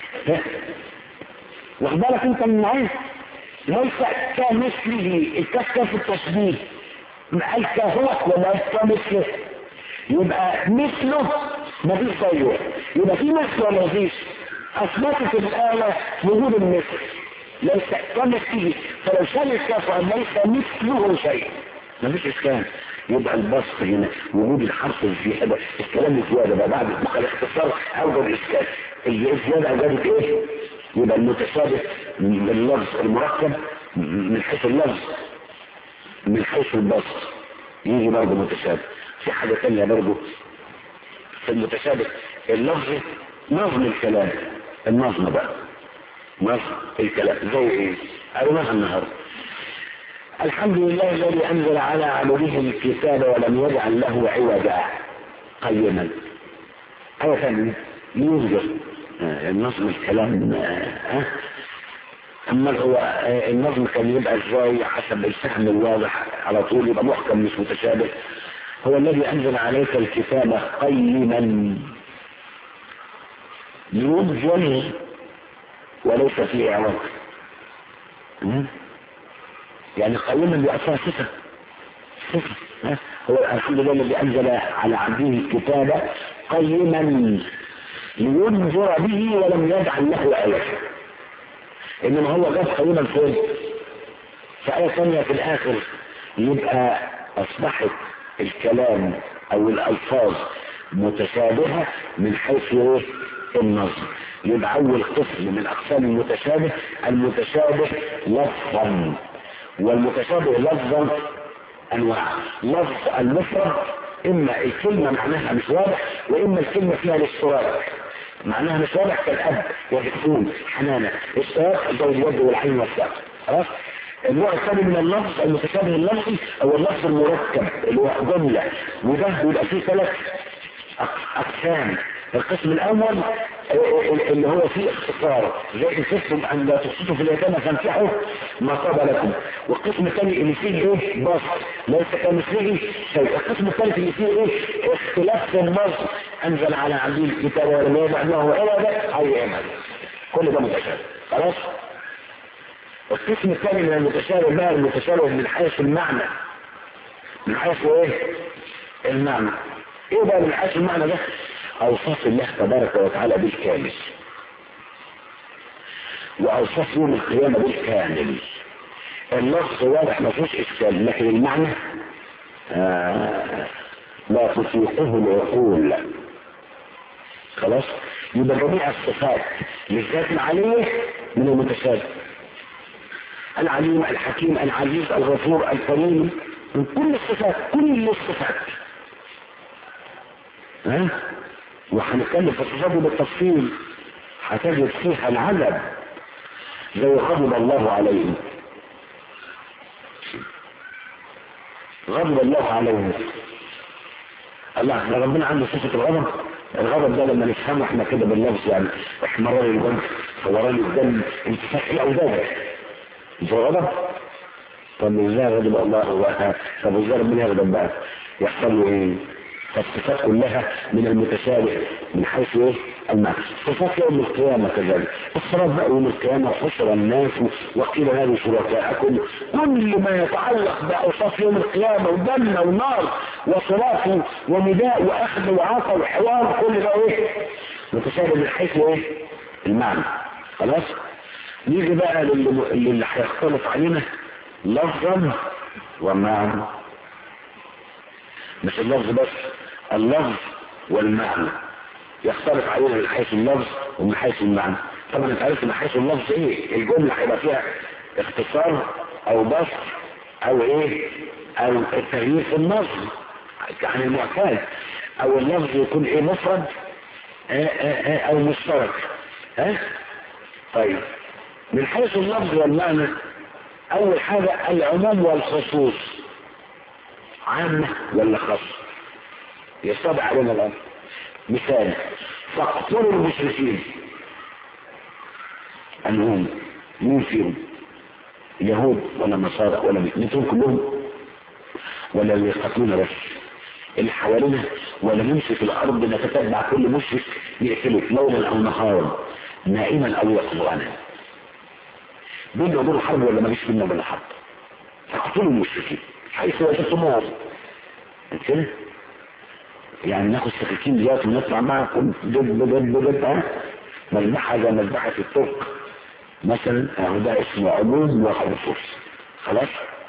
واخد بالك انت من معايا ليس كمثله الكف في التشبيه قال كهو ولا كمثله يبقى مثله مفيش زيه يبقى في مثل ولا مفيش اثبتت الايه وجود المثل ليس كمثله فلو شال الكاف قال ليس مثله شيء مفيش اشكال يبقى البسط هنا وجود الحرف الزياده الكلام الزياده بقى بعد الاختصار اوجد الاشكال الزياده اوجدت ايه؟ يبقى المتشابه باللفظ المركب من حيث اللفظ من حيث البسط يجي برضه متشابه في حاجه ثانيه برضه في المتشابه اللفظي نظم الكلام النظم بقى نظم الكلام زي ايه؟ قالوا النهارده الحمد لله الذي انزل على عبده الكتاب ولم يجعل له عوجا قيما ايه ثانيه يوجد النظم الكلام ها اما هو النظم كان يبقى ازاي حسب الفهم الواضح على طول يبقى محكم مش متشابه هو الذي انزل عليك الكتاب قيما يوجد وليس فيه اعراض يعني قيما بأساس صفة صفة هو الحمد لله الذي أنزل على عبده الكتاب قيما لينذر به ولم يجعل له آية إنما هو جاب قيما فين؟ في آية ثانية في الآخر يبقى أصبحت الكلام أو الألفاظ متشابهة من حيث إيه؟ النظم يبقى أول قسم من أقسام المتشابه المتشابه لفظا والمتشابه لفظا انواع لفظ المفرد اما الكلمة معناها مش واضح واما الكلمة فيها الاشتراك معناها مش واضح كالاب والرسول حنانة اشتراك زي اليد والعين والساق خلاص النوع الثاني من اللفظ المتشابه اللفظي هو اللفظ المركب اللي هو جملة وده بيبقى فيه ثلاث اقسام القسم الاول اللي هو فيه اختصار زي ان خفتم ان لا تقسطوا في اليتامى فانكحوا ما طاب لكم والقسم الثاني اللي فيه ايه بسط ليس كمثله شيء القسم الثالث اللي فيه ايه اختلاف في النص انزل على عبد الكتاب ولم يبعناه الى ده او يعمل كل ده متشابه خلاص القسم الثاني من المتشابه بقى المتشابه من حيث المعنى من حيث ايه المعنى ايه بقى من حيث المعنى ده اوصاف الله تبارك وتعالى بالكامل واوصاف يوم القيامة بالكامل اللفظ واضح ما فيهوش اشكال لكن المعنى آه لا تطيقه العقول خلاص يبقى جميع الصفات للذات العلية من المتشابه العليم الحكيم العزيز الغفور الكريم من كل الصفات كل الصفات ها وهنتكلم في الصفات بالتفصيل هتجد فيها العجب زي غضب الله عليهم غضب الله عليهم الله ربنا عنده صفة الغضب الغضب ده لما نفهمه احنا كده باللفظ يعني احمرار الوجه فوران الدم انتفاخ الاوداد مش غضب طب ازاي غضب الله بقى طب ازاي ربنا يغضب بقى يحصل له ايه فالصفات كلها من المتشابه من حيث ايه المعنى صفات يوم القيامة كذلك الصلاة بقى يوم القيامة حشر الناس وقيل هذه شركاءكم كل ما يتعلق بأوصاف يوم القيامة وجنة ونار وصلاة ونداء وأخذ وعطا وحوار كل ده ايه متشابه من حيث ايه المعنى خلاص نيجي بقى للي, للي هيختلط علينا لفظا ومعنى مش اللفظ بس اللفظ والمعنى يختلط علينا من حيث اللفظ ومن حيث المعنى طبعا انت عارف من حيث اللفظ ايه الجملة هيبقى فيها اختصار او بسط او ايه او التغيير في النظم عن المعتاد او اللفظ يكون ايه مفرد اه اه اه او مشترك ها طيب من حيث اللفظ والمعنى اول حاجة العموم والخصوص عامة ولا خاصة يستطيع علينا الامر مثال فاقتلوا المشركين انهم مين فيهم يهود ولا نصارى ولا مثلهم كلهم ولا اللي يقتلون بس اللي حوالينا ولا نمشي في الارض نتتبع كل مشرك يقتله ليلا او نهارا نائما او يقظانا بيننا وبين الحرب ولا ما فيش بيننا وبين الحرب فاقتلوا المشركين حيث وجدتموهم كده يعني ناخد سكاكين دلوقتي ونطلع معكم دب دب دب ها مذبحة زي مذبحة الترك مثلا اهو ده اسمه عموم وخصوص خلاص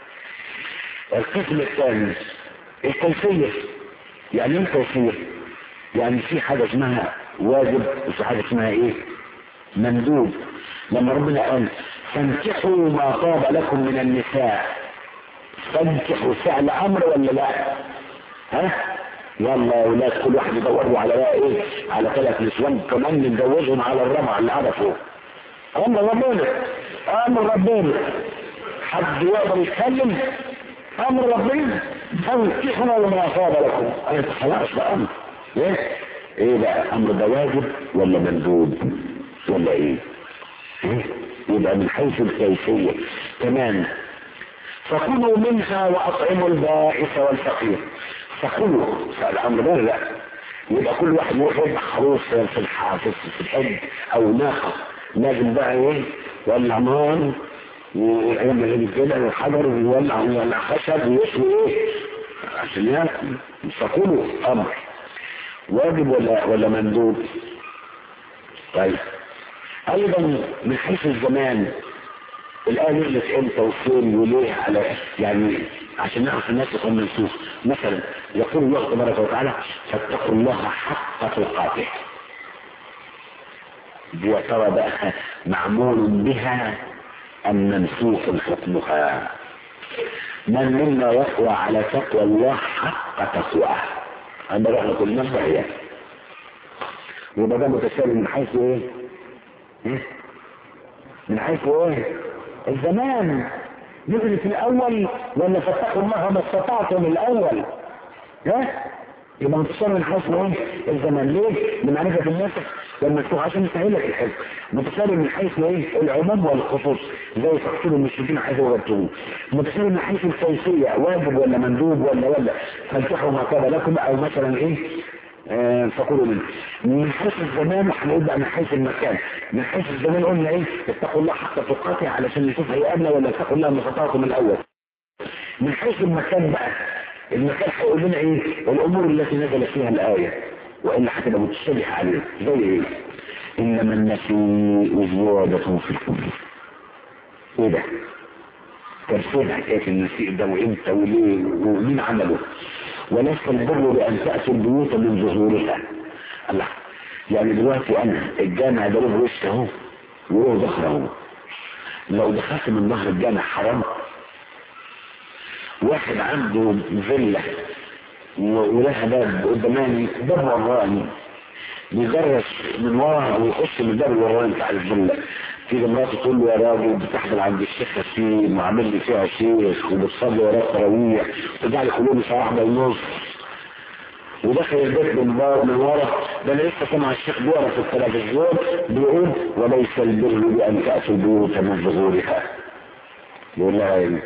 القسم الثاني الكيفية يعني ايه الكيفية يعني في حاجة اسمها واجب وفي حاجة اسمها ايه مندوب لما ربنا قال فانكحوا ما طاب لكم من النساء فانكحوا فعل امر ولا لا ها يلا يا ولاد كل واحد يدوروا على بقى ايه على ثلاث نسوان كمان نتجوزهم على الرمع اللي قاعده فوق امر ربنا امر ربنا حد يقدر يتكلم امر ربنا فانكحوا ما طاب لكم انت خلاص ده امر ايه ايه بقى امر ده واجب ولا مندوب ولا ايه ايه يبقى من حيث الكيفيه كمان فكلوا منها واطعموا البائس والفقير فكلوا فالامر ده لا يبقى كل واحد يروح يذبح خروف في الحافظ في الحج او ناقه لازم بقى ايه يولع نار ويعمل كده الحجر ويولع ويولع خشب ويشوي ايه عشان ياكل فكلوا امر واجب ولا ولا مندوب طيب ايضا من حيث الزمان الآن نزلت امتى وفين وليه على يعني عشان نعرف الناس يكون منسوخ مثلا يقول الله تبارك وتعالى فاتقوا الله حق تقاته دي ترى بقى معمول بها ام منسوخ حكمها من منا يقوى على تقوى الله حق تقواه عند رحمة كل هي يبقى ده متساوي من حيث ايه؟ من حيث ايه؟ الزمان نزلت الاول ولا فتحوا الله ما استطعتم الاول ها يبقى متشابه من حيث ايه الزمان ليه من معرفة الناسخ والمنسوخ عشان يسهل لك الحفظ متشابه من حيث ايه العموم والخصوص زي تقصير المشركين حيث وجدتموه متشابه من حيث الكيفية واجب ولا مندوب ولا ولا فانتحوا ما طاب لكم او مثلا ايه آه فقولوا منه من حيث الزمان هنقول بقى من حيث المكان من حيث الزمان قلنا ايه اتقوا الله حتى تقاته علشان نشوف هي امنه ولا اتقوا الله ما استطعتم من الاول من حيث المكان بقى المكان هيقول لنا ايه الامور التي نزلت فيها الايه والا هتبقى متشابهه عليه زي ايه انما النسيء زياده في الكفر ايه ده ترسيب حكايه النسيء ده وامتى وليه ومين عمله وليس البر بان تاتوا البيوت من ظهورها الله يعني دلوقتي انا الجامع ده له وش اهو وله ظهر اهو لو دخلت من ظهر الجامع حرام واحد عنده فيلا ولها باب قداماني باب وراني بيجرس من ورا ويخش من الباب الوراني بتاع الفيلا تيجي مراته تقول له يا راجل بتحضر عند الشيخ ياسين وعامل لي فيها شيخ وبتصلي وراه تراويح وترجع لي كلهم الساعه واحده ونص ودخل البيت من باب من ورا ده انا لسه سامع الشيخ بيقرا في التلفزيون بيقول وليس البر بان تاتوا البيوت من ظهورها يقول لها ايه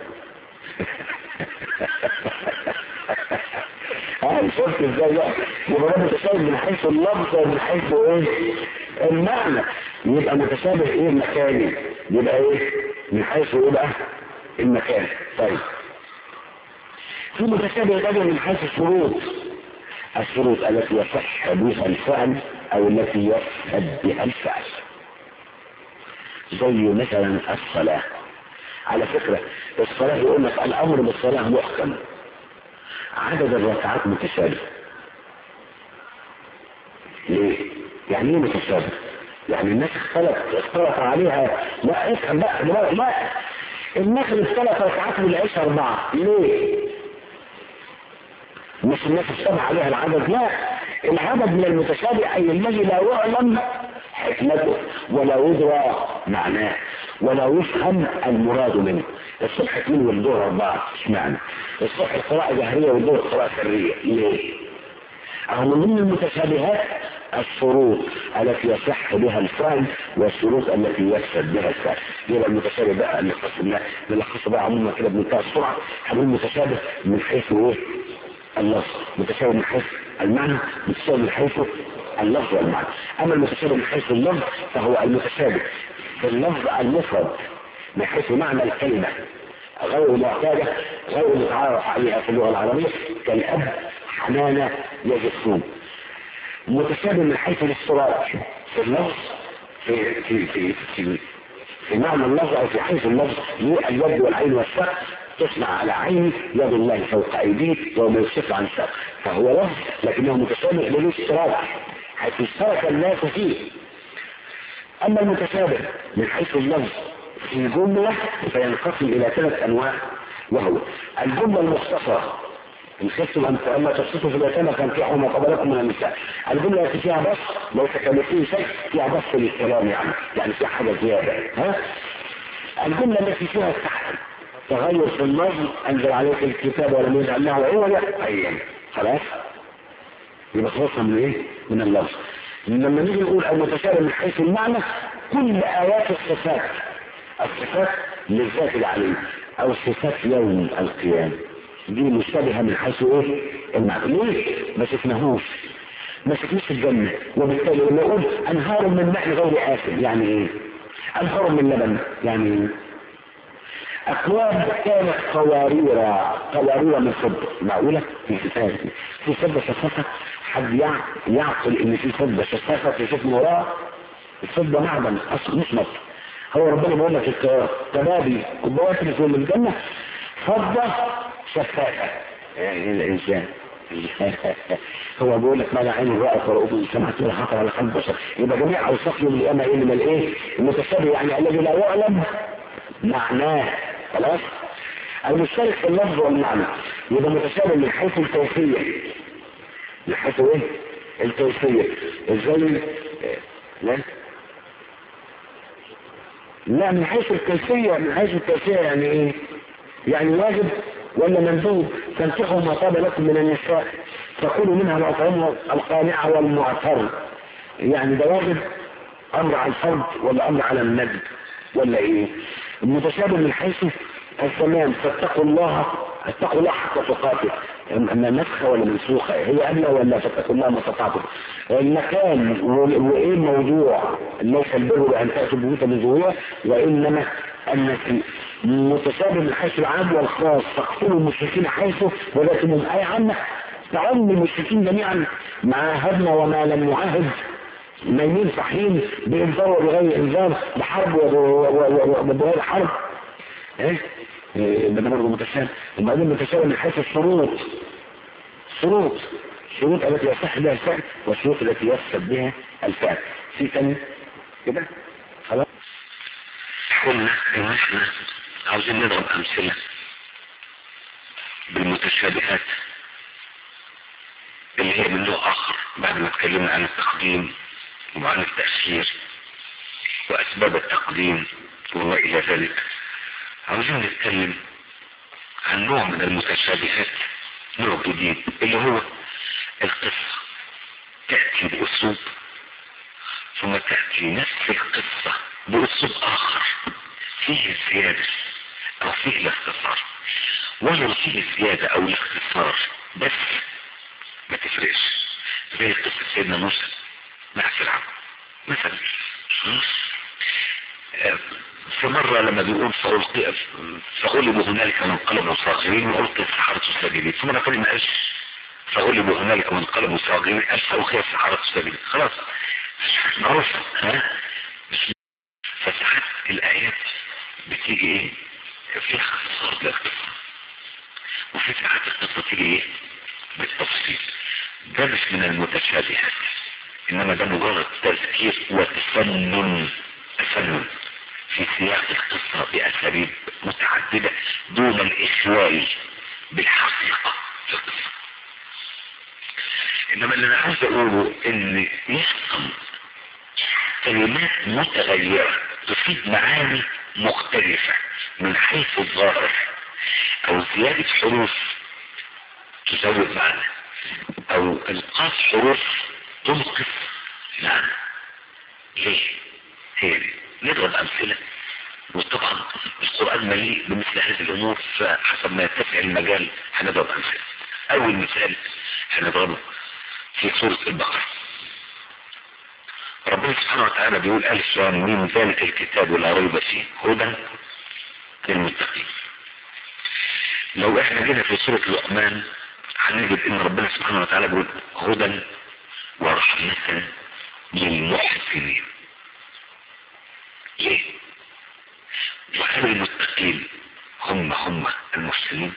اه شفت ازاي بقى يبقى ده متشابه من حيث اللفظ ومن حيث ايه المعنى يبقى متشابه ايه مكاني يبقى ايه من حيث ايه بقى المكان طيب في متشابه غير من حيث الشروط الشروط التي يصح بها الفعل او التي يفسد بها الفعل زي مثلا الصلاه على فكرة الصلاة يقول لك الأمر بالصلاة محكم عدد الركعات متشابه ليه؟ يعني ايه متشابه؟ يعني الناس اختلف اختلف عليها لا افهم بقى لا لا المغرب ثلاث ركعات والعشاء أربعة ليه؟ مش الناس اشتبه عليها العدد لا العدد من المتشابه أي الذي لا يعلم حكمته ولا يدرى معناه ولا يفهم المراد منه الصبح اثنين والظهر أربعة اشمعنى الصبح قراءة جهرية والظهر قراءة سرية ليه؟ أهو من ضمن المتشابهات الشروط التي يصح بها الفعل والشروط التي يفسد بها الفعل يبقى المتشابه بقى اللي قسمناه نلخصه بقى عموما كده بمنتهى السرعه هنقول متشابه من حيث ايه؟ اللفظ متشابه من حيث المعنى متشابه من حيث اللفظ والمعنى اما المتشابه من حيث اللفظ فهو المتشابه في اللفظ المفرد من حيث معنى الكلمه غير معتاده غير متعارف عليها في اللغه العربيه كالاب حنانه يجسون متشابه من حيث الاشتراك في اللفظ في في في في, في معنى اللفظ او في حيث اللفظ اليد والعين والسقف تصنع على عين يد الله فوق ايديه وما يكشف عن السقف فهو لفظ لكنه متشابه له اشتراك حيث اشترك الناس فيه اما المتشابه من حيث اللفظ في جمله فينقسم الى ثلاث انواع وهو الجمله المختصره إن خفتم أن أما تبسطوا في اليتامى فانكحوا ما قبلكم من النساء الجملة التي فيها بس لو تكلفين شيء فيها بس للكلام يعني يعني فيها حاجة زيادة ها الجملة التي فيها التحريم تغير في النظم أنزل عليك الكتاب ولم يجعل له عوجا أيام خلاص يبقى خلصنا من إيه؟ من اللفظ لما نيجي نقول المتشابه من حيث المعنى كل آيات الصفات الصفات للذات العليم أو صفات يوم القيامة دي مشتبهة من حيث ايه المعنى ليه ما شفناهوش ما شفناش الجنة وبالتالي نقول انهار من ماء غير آسف يعني ايه انهار من لبن يعني ايه اكواب كانت قوارير قوارير من فضة معقولة في كتاب في فضة شفافة حد يعقل ان في فضة شفافة تشوف من وراها الفضة معدن اصل مش مصر هو ربنا بيقول لك التبابي كوبايات اللي في الجنة فضة شفافة يعني الإنسان هو بيقول لك ما لا عين رأت ولا أذن سمعت ولا خطر على قلب بشر يبقى جميع أوصاف يوم القيامة إيه من الإيه؟ المتشابه يعني الذي لا يعلم معناه خلاص؟ المشترك في اللفظ والمعنى يبقى متشابه من حيث الكيفية من حيث إيه؟ الكيفية إزاي؟ لا لا من حيث الكيفية من حيث الكيفية يعني إيه؟ يعني واجب ولا مندوب تنكحوا ما طاب لكم من النساء فكلوا منها وأطعموا القانع والمعتر يعني ده واجب أمر على الفرد ولا أمر على الندب ولا إيه المتشابه من حيث الزمان فاتقوا الله اتقوا الله حق تقاته اما نسخة ولا منسوخة هي ألا ولا فاتقوا الله ما استطعتم المكان وايه الموضوع ليس البر بأن تأتوا بيوتا بزوية وإنما النسي متشابه من حيث العام والخاص فاقتلوا المشركين حيث ولكنهم أي عامة تعم المشركين جميعا ما عاهدنا وما لم نعاهد نايمين صاحيين بإنذار وبغير إنذار بحرب وبغير حرب ايه ده برضه متشابه وبعدين متشابه من حيث الشروط شروط الشروط التي يصح بها الفعل والشروط التي يفسد بها الفعل في ثاني كده خلاص قلنا ان احنا عاوزين نضرب امثله بالمتشابهات اللي هي من نوع اخر بعد ما اتكلمنا عن التقديم وعن التأخير واسباب التقديم وما الى ذلك عاوزين نتكلم عن نوع من المتشابهات نوع جديد اللي هو القصة تأتي بأسلوب ثم تأتي نفس القصة بأسلوب آخر فيه الزيادة أو فيه الاختصار ولو فيه الزيادة أو الاختصار بس ما تفرقش زي قصة سيدنا موسى مع فرعون مثلا في مرة لما بيقول فألقي فغلبوا هنالك وانقلبوا صاغرين وألقي السحرة الساجدين في مرة ثانية ما قالش فغلبوا هنالك وانقلبوا صاغرين قال فألقي السحرة الساجدين خلاص معروف ها فساعات الآيات بتيجي ايه فيها اختصار للقصة وفي ساعات القصة تيجي ايه بالتفصيل ده مش من المتشابهات انما ده مجرد تذكير وتفنن تفنن في سياق القصة بأساليب متعددة دون الإخلال بالحقيقة في القصة إنما اللي أنا عاوز أقوله إن يحصل كلمات متغيرة تفيد معاني مختلفة من حيث الظاهر أو زيادة حروف تزود معنى أو إنقاص حروف تنقص معنى ليه؟ هي دي نضرب أمثلة وطبعا القرآن مليء بمثل هذه الأمور فحسب ما يتسع المجال هنضرب أمثلة أول مثال هنضربه في سورة البقرة ربنا سبحانه وتعالى بيقول ألف لام ميم ذلك الكتاب لا ريب فيه هدى للمتقين لو احنا جينا في سورة لقمان هنجد ان ربنا سبحانه وتعالى بيقول هدى ورحمة للمحسنين ليه وهل المتقين هم هم المسلمين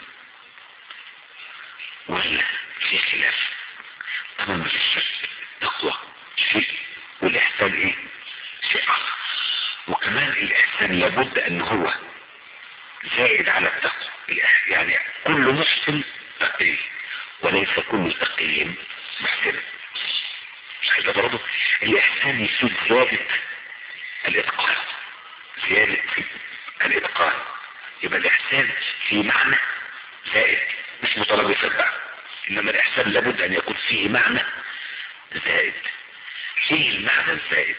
ولا في خلاف طبعا ما فيش شك التقوى شيء والاحسان ايه شيء اخر وكمان الاحسان لابد ان هو زائد على التقوى يعني كل محسن تقي وليس كل تقي محسن مش عايز برضه الاحسان يفيد زياده الاتقان زيادة الاتقان يبقى الاحسان في معنى زائد مش مترابطة بقى انما الاحسان لابد ان يكون فيه معنى زائد ايه المعنى الزائد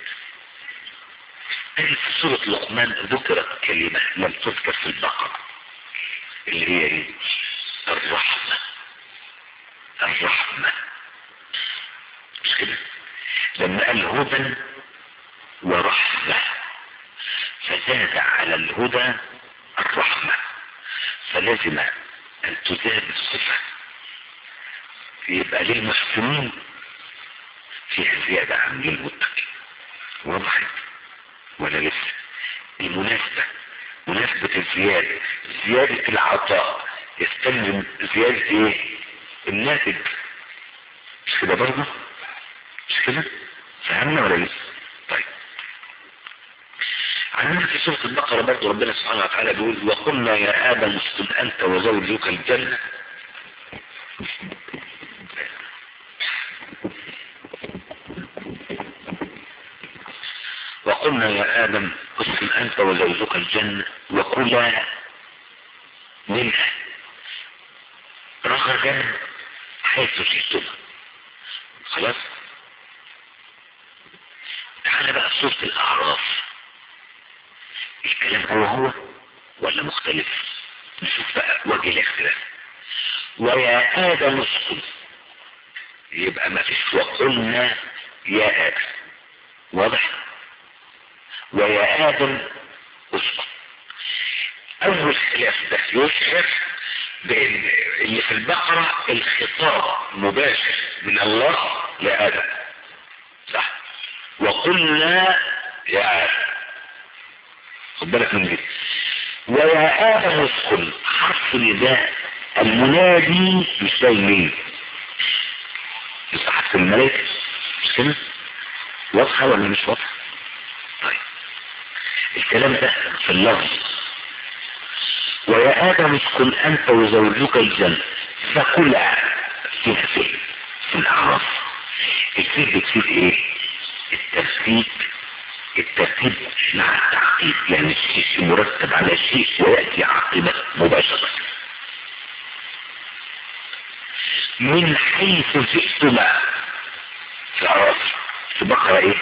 في سورة لقمان ذكرت كلمة لم تذكر في البقرة اللي هي ايه الرحمة الرحمة مش كده لما قال هدى ورحمة فزاد على الهدى الرحمة فلازم ان تزاد الصفة يبقى للمحسنين فيها زيادة عن للمتقين وضحت ولا لسه المناسبة مناسبة الزيادة زيادة العطاء يستلزم زيادة ايه الناتج مش كده برضه مش كده فهمنا ولا لسه طيب عندنا في سورة البقرة برضه ربنا سبحانه وتعالى بيقول وقلنا يا آدم اسكن أنت وزوجك الجنة وقلنا يا آدم اسكن أنت وزوجك الجنة وكلا منها رغدا حيث شئتم خلاص تعالى بقى سورة الأعراف الكلام هو هو ولا مختلف نشوف بقى وجه الاختلاف ويا آدم اسكن يبقى ما فيش وقلنا يا آدم واضح ويا آدم اسكن أول خلاف ده يشعر بأن اللي في البقرة الخطاب مباشر من الله لآدم صح وقلنا يا آدم خد بالك من دي ويا آدم اسكن حرف نداء المنادي مش زي مين مش حرف الملائكة مش كده واضحة ولا مش واضحة طيب الكلام ده في اللفظ ويا آدم اسكن أنت وزوجك الجنة فكلا فيها فيه في الأعراف الفيل بتفيد ايه الترتيب الترتيب مع التعقيد يعني الشيء مرتب على شيء ويأتي عاقبة مباشرة من حيث جئتما في الأعراف في بقرة ايه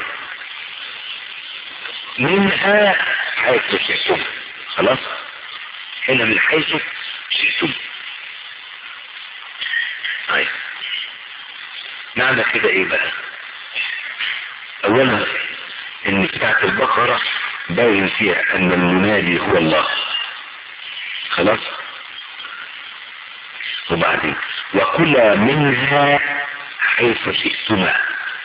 منها حيث شئتم خلاص هنا من حيث شئتم طيب معنى كده ايه بقى اولا ان بتاعت البقرة باين فيها ان المنادي هو الله خلاص وبعدين وكلا منها حيث شئتما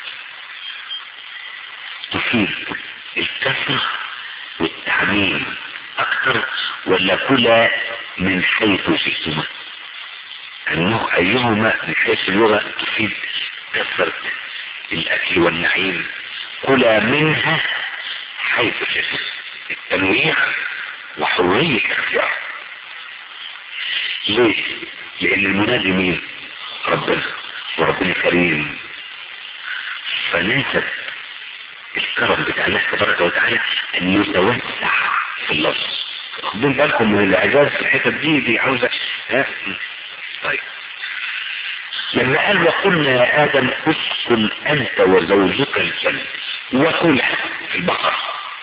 تفيد الكثرة والتعميم اكثر ولا كلا من حيث شئتما انه ايهما من حيث اللغة تفيد كثرة الاكل والنعيم كلا منها حيث شئتم التنويع وحرية الاختيار ليه لان المنادي مين ربنا وربنا كريم فناسب الكرم بتاع الله تبارك وتعالى ان يتوسع في اللفظ خدين بالكم من الاعجاز في الحتت دي دي عاوزه ها طيب لما قال وقلنا يا ادم اسكن انت وزوجك الجنه وكل في البقره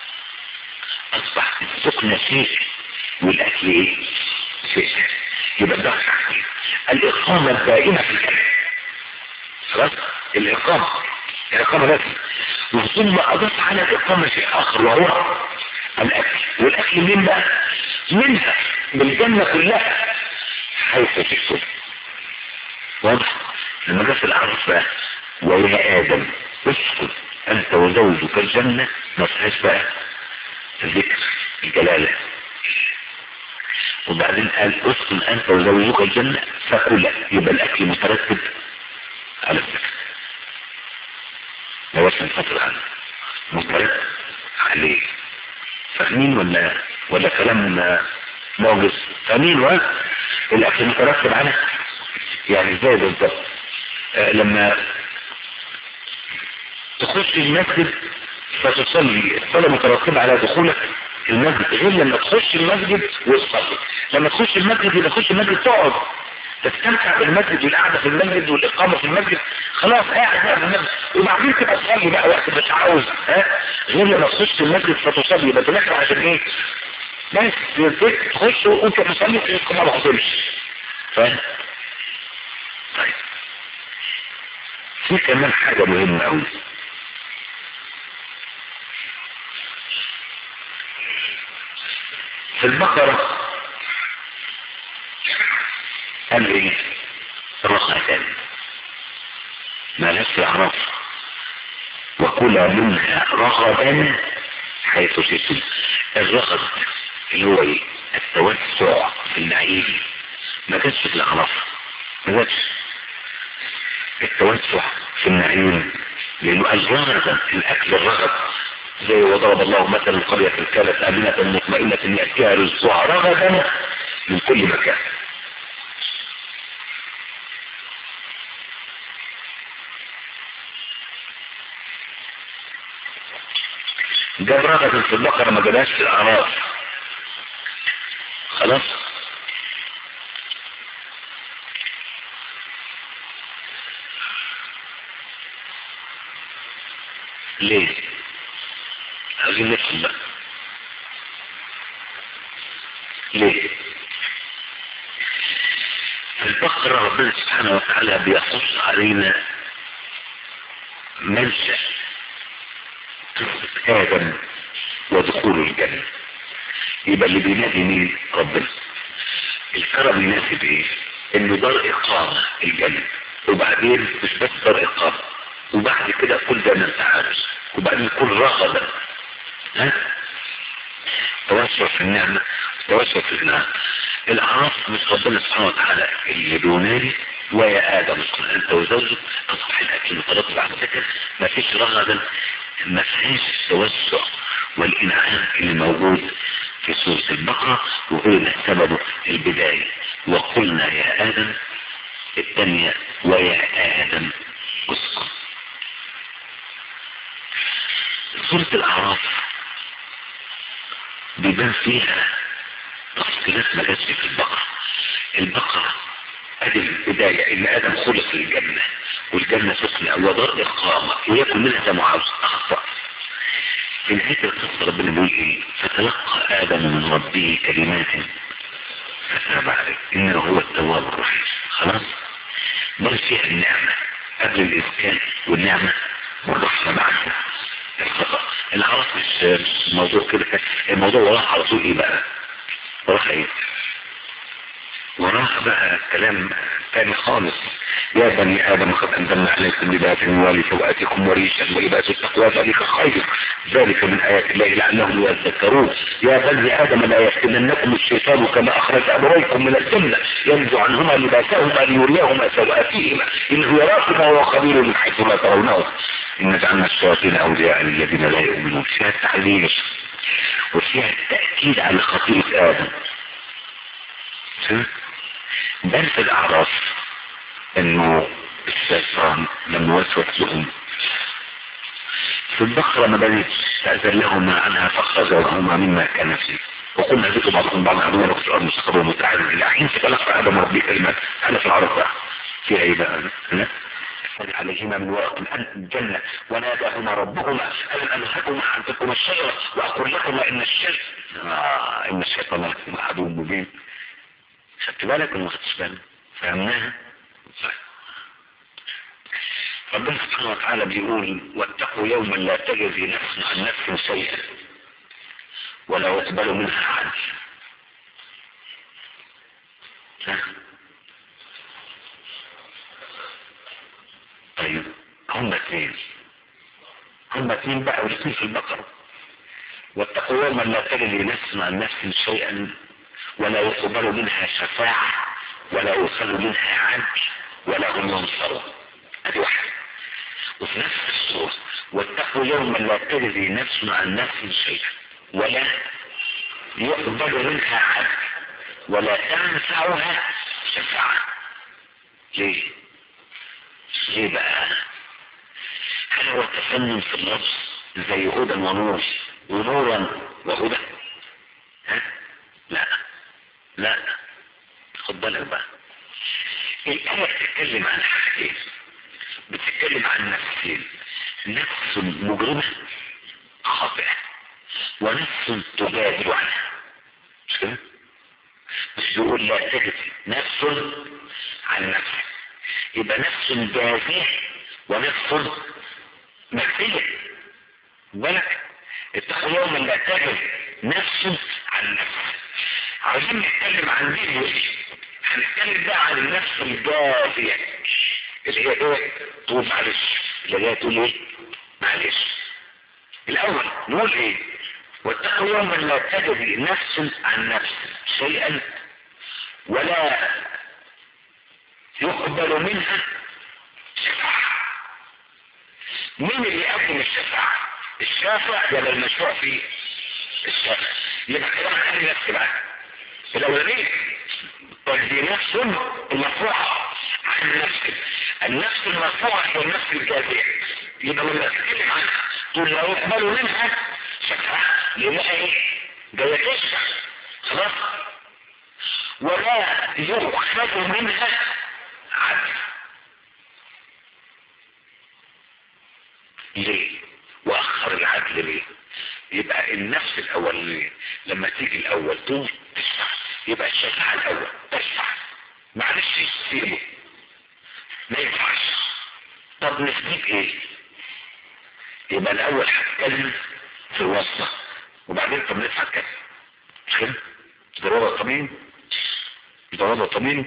اصبح السكن شيء والاكل ايه شيء يبقى ده تحقيق الاقامه الدائمه في الجنه خلاص الاقامه الاقامه بس ثم اضاف على الاقامه شيء اخر وهو الاكل والاكل من بقى منها من الجنه كلها حيث تكتب واضح لما جاء في الاعراف بقى ويا ادم اسكن انت وزوجك الجنه ما فيهاش بقى ذكر الجلاله وبعدين قال اسكن انت وزوجك الجنه فكلا يبقى الاكل مترتب على الذكر ما وصل الفترة عنه مترتب عليه فاهمين ولا ولا كلام معجز فاهمين ولا الاكل مترتب على يعني ازاي بالظبط آه لما تخش المسجد فتصلي الصلاة مترتبة على دخولك المسجد غير لما تخش المسجد وتصلي لما تخش المسجد يبقى تخش المسجد تقعد تستمتع بالمسجد والقعدة في المسجد والإقامة في المسجد خلاص قاعد بقى في المسجد وبعدين تبقى تصلي بقى وقت ما عاوز ها غير لما تخش المسجد فتصلي يبقى تنحر عشان ايه بس تخش وانت تصلي الإقامة ما حصلش فاهم طيب في كمان حاجة مهمة قوي في البقرة قال ايه رقع ثاني ما نفس اعراف وكلا منها رغبا حيث شئتم الرغب اللي هو ايه التوسع في النعيم ما كانش في الاعراف ما كانش التوسع في النعيم لانه الرغبة الاكل الرغب زي وضرب الله مثل القرية كانت امنة مطمئنة يأتيها رزقها رغبا من كل مكان جاب رغبة في البقرة ما جابهاش في الاعراف خلاص ليه عايزين نفهم بقى ليه في البقرة ربنا سبحانه وتعالى بيقص علينا منشأ قصة آدم ودخول الجنة يبقى اللي بينادي مين ربنا الكرم يناسب ايه انه دار اقامة الجنة وبعدين مش بس دار اقامة وبعد كده كل ده نتعامل وبعدين كل رغبة ها توسع في النعمة توسع في النعمة العرف مش ربنا سبحانه وتعالى اللي بينادي ويا ادم قل انت وزوجك تصبح الاكل وترطب على السكر ما فيش رغبة ما فيش توسع والانعام اللي موجود في سورة البقرة وهو ده سببه البداية وقلنا يا ادم الثانية ويا ادم اسكن سورة الاعراف بيبان فيها تفصيلات ما جاتش في البقرة البقرة ادي البداية ان ادم خلق الجنة والجنة سكنة ودار اقامة ويكون منها زي ما عاوز اخطأ في نهاية القصة ربنا بيقول ايه فتلقى ادم من ربه كلمات فتاب عليه انه هو التواب الرحيم خلاص بل فيها النعمة قبل الاسكان والنعمة والرحمة بعدها الخطأ العرف مش مش موضوع كده الموضوع وراه على طول ايه بقى وراه ايه وراه بقى كلام تاني خالص يا بني ادم قد انزلنا عليكم لباس يوالي سوءاتكم وريشا ولباس التقوى ذلك خير ذلك من ايات الله لعلهم يذكرون يا بني ادم لا يفتننكم الشيطان كما اخرج ابويكم من الجنه ينزع عنهما لباسهما ليريهما سوءاتهما انه يراكم وهو خبير من حيث لا ترونه ان جعلنا الشياطين اولياء للذين لا يؤمنون فيها التعليل وفيها التاكيد على خطيئه ادم بل في الاعراف انه الشيطان لما وسوس لهم في البقرة ما بنتش تأذن لهما عنها فخرجهما مما كان فيه وقلنا ذكر بعضكم بعض عدونا وفي الأرض مستقر ومتعالم إلى حين تتلقى آدم ربي كلمات أنا في العرب بقى فيها إيه بقى ها؟ عليهما من ورق الجنة وناداهما ربهما ألم أنهكما عن تلكما الشجرة وأقول لكما إن الشجر آه إن الشيطان لكم عدو مبين خدت بالك ولا ما خدتش بالك فهمناها صحيح ربنا سبحانه وتعالى بيقول واتقوا يوما لا تجزي نفس عن نفس شيئا ولا يقبل منها عدل طيب هم اثنين هم اثنين بقى والاثنين في البقرة واتقوا يوما لا تجزي نفس عن نفس شيئا ولا يقبل منها شفاعة ولا يوصل منها عدل ولا هم ينصرون ادي واحدة وفي نفس الصورة واتقوا يوما لا تجزي نفس عن نفس شيئا ولا يقبل منها عدل ولا تنفعها شفاعة ليه ليه بقى هل هو تفنن في اللفظ زي هدى ونور ونورا وهدى ها لا لا خد بالك بقى الآية بتتكلم عن حاجتين بتتكلم عن نفسين نفس مجرمة خاطئة ونفس تجادل عنها مش كده؟ مش بيقول لا تجزي نفس عن نفس يبقى نفس جازية ونفس مكفية بالك اتقوا يوما لا تجزي نفس عن نفس عايزين نتكلم عن مين وايه هنتكلم بقى عن النفس الجازية اللي هي ايه تقول معلش اللي هي تقول ايه معلش الاول نقول ايه واتقوا يوما لا تجزي نفس عن نفس شيئا ولا يقبل منها شفاعة مين اللي يقدم الشفاعة الشافع ولا المشروع فيه الشافع يبقى كلام عن نفسي بقى الاولانيه دي نفس المرفوعة عن نفسك النفس المرفوعة هي النفس الجازية يبقى لما اتكلم عنها تقول لا يقبل منها شفاعة لانها ايه جاية تشفع خلاص ولا يؤخذ منها عدل ليه النفس الاولانية لما تيجي الاول تقوم تشفع يبقى الشفاعة الاول تشفع معلش سيبه ما ينفعش طب نسبيك ايه يبقى الاول هتكلم في الوصفة وبعدين طب ندفع كام مش كده ده وضع طبيعي ده وضع طبيعي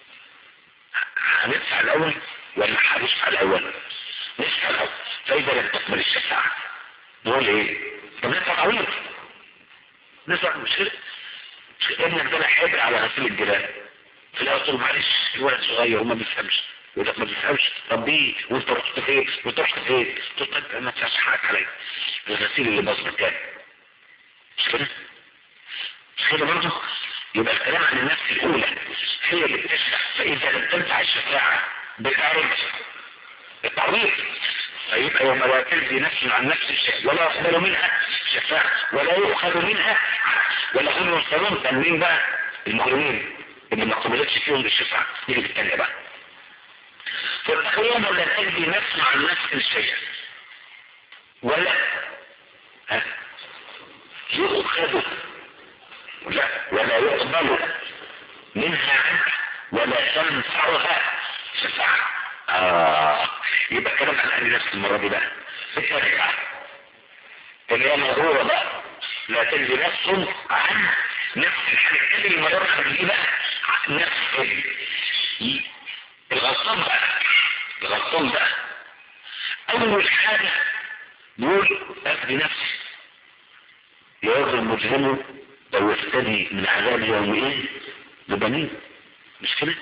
هندفع الاول ولا هندفع الاول ندفع الاول فاذا لم تقبل الشفاعة نقول ايه طب ندفع تعويض ندفع مش كده مش كده ابنك ده لحق على غسيل الجيران في الاول تقول معلش الولد صغير وما بيفهمش يقول لك ما بيفهمش طب ايه وانت رحت فين وانت رحت فين تقول طب ما تفهمش حقك عليا الغسيل اللي باظ مكان مش كده مش كده برضه يبقى الكلام عن النفس الاولى هي اللي بتشفع فاذا لم تنفع الشفاعه بتعرض التعويض فيبقى يوم لا تجزي نفس عن نفس الشيء ولا يقبل منها شفاعة ولا يؤخذ منها ولا هم ينصرون تنمين بقى المجرمين اللي ما قبلتش فيهم بالشفاعة نيجي بالتانية بقى فاليوم لا تجزي نفس عن نفس الشيء ولا ها يؤخذ لا ولا يقبل منها عنك ولا تنفعها شفاعة آه يبقى كلام عن أهل نفس المرة دي بقى الثاني بقى اليوم هو بقى لا تجزي نفس عن نفس الحاجة المرة عن دي بقى نفس الغلطان بقى الغلطان بقى أول حاجة بيقول أفدي نفسي يوم المجرم لو يفتدي من عذاب يومئذ ببنين مش كده؟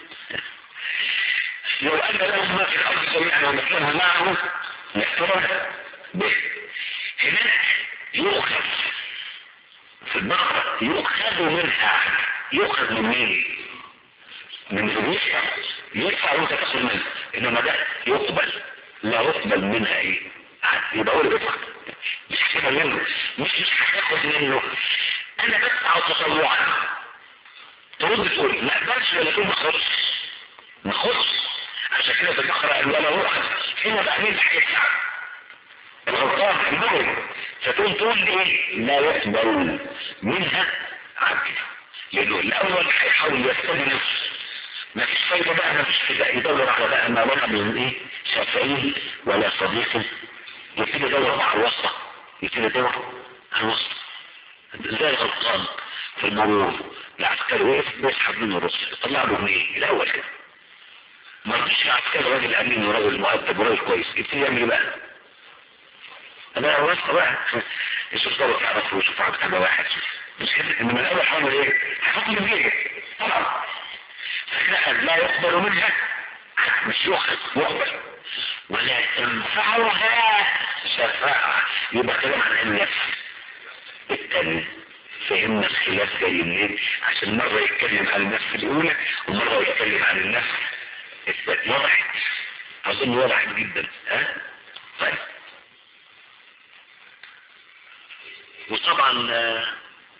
لو أن لهم ما في الأرض جميعا ومثلها معه لافترى به هناك يؤخذ في البقرة يؤخذ منها يؤخذ من مين؟ من اللي يدفع يدفع وانت تاخد منه انما ده يقبل لا يقبل منها ايه؟ يبقى هو اللي بيدفع مش هتاخد منه مش مش هتاخد منه انا بدفع تطوعا ترد تقول ما اقبلش ولا تقول ما خدش ما خدش عشان كده في البقرة قال ولا يؤخذ هنا بقى مين اللي هيدفع الغلطان المغرب فتقوم تقول ايه لا يقبل منها عبد لانه الاول هيحاول يستدي نفسه ما فيش فايدة بقى ما فيش كده يدور على بقى ما ولا من ايه شافعيه ولا صديقه يبتدي يدور بقى على الوسطى يبتدي يدور على الوسطى زي الغلطان في المرور العسكري وقف بيسحب منه الرصد طلع له جنيه الاول كده ما رضيش العسكري راجل امين وراجل مؤدب وراجل كويس يبتدي يعمل ايه بقى؟ انا وسطى بقى يشوف دور تعرفه ويشوف عبد حاجه واحد مش كده انما الاول حاول ايه؟ هيحط له جيبه طبعا فكده لا يقبل منها مش يؤخذ يقبل ولا تنفعها شفاعة يبقى كلام عن النفس التاني فهمنا الخلاف جاي منين عشان مرة يتكلم عن النفس الأولى ومرة يتكلم عن النفس الثانية وضحت أظن وضحت جدا ها طيب وطبعا آه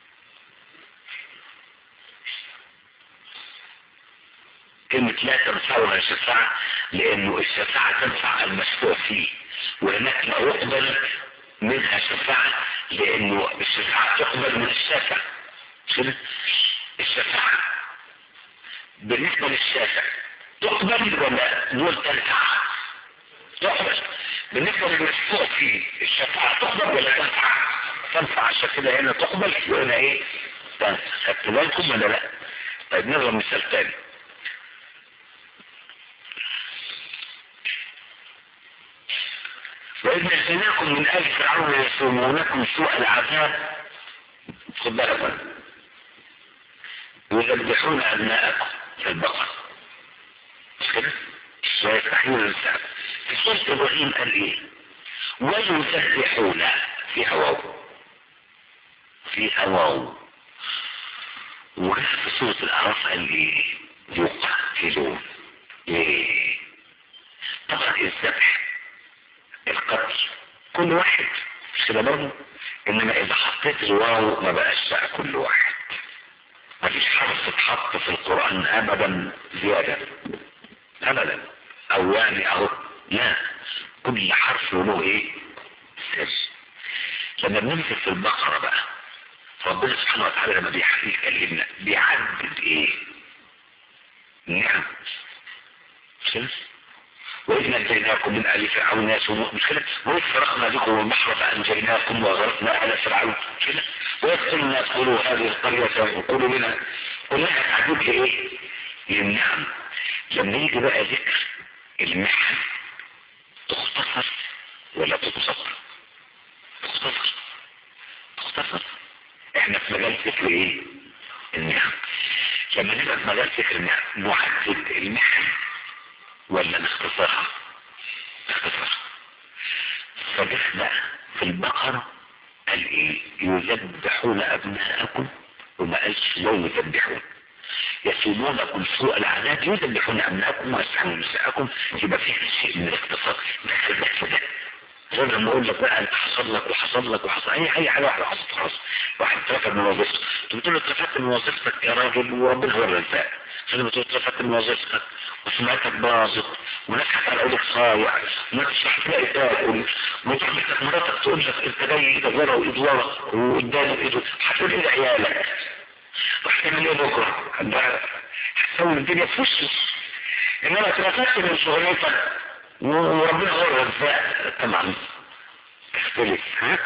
كلمة لا تنفعها الشفاعة لأنه الشفاعة تنفع المشفوع فيه وهناك لا يقبل منها شفاعة لأنه الشفاعة تقبل من الشافع كده الشفاعة بالنسبة للشافع تقبل ولا نقول تنفع تقبل بالنسبة للمشفوع فيه الشفاعة تقبل ولا تنفع تنفع عشان كده هنا تقبل وهنا ايه تنفع خدت بالكم ولا لا طيب نضرب مثال تاني وإذ نجيناكم من آل فرعون يسومونكم سوء العذاب خد بالك ويذبحون أبناءكم في البقر مش كده؟ ويستحيون النساء في سورة إبراهيم قال إيه؟ ويذبحون في هواه في هواه وجاء في سورة الأعراف قال إيه؟ يقتلون ليه؟ طبعا الذبح القتل كل واحد مش كده برضه انما اذا حطيت الواو ما بقاش بقى كل واحد ما فيش حرف اتحط في القرآن ابدا زيادة ابدا او يعني اهو لا كل حرف له ايه سر لما بنمسك في البقرة بقى ربنا سبحانه وتعالى لما بيحكي يكلمنا بيعدد ايه نعم مش كده وإذ نجيناكم من آل فرعون يسومون مش كده وإذ فرقنا بكم البحر فأنجيناكم وغرقنا آل فرعون مش كده وإذ قلنا ادخلوا هذه القرية وقولوا منها كلها تعدد ايه للنعم لما يجي بقى ذكر المحن تختصر ولا تتصبر تختصر تختصر احنا في مجال ذكر ايه النعم لما نبقى في مجال ذكر النعم نعدد المحن ولا نختصرها نختصرها فجأة بقى في البقرة قال ايه يذبحون ابناءكم وما قالش لا يذبحون يسومونكم سوء العذاب يذبحون ابناءكم ويسحبون نساءكم يبقى فيه شيء من الاختصار دخل دخل ده زي لما اقول لك بقى انت حصل لك وحصل لك وحصل اي اي حاجه واحده حصلت خلاص واحد اترفد من وظيفته تقول له اترفدت من وظيفتك يا راجل وربنا هو الرزاق فلما تقول اترفدت من وظيفتك وسمعتك باظت ونفسك على ايدك صايع ونفسك مش هتلاقي تاكل وتحملك مراتك تقول لك انت جاي ايدك ورا وايد ورا وقدام ايده هتقول ايه عيالك وهتعمل ايه بكره؟ هتسوي الدنيا في وشك انما اترفدت من شغلتك وربنا هو الرزاق طبعا تختلف ها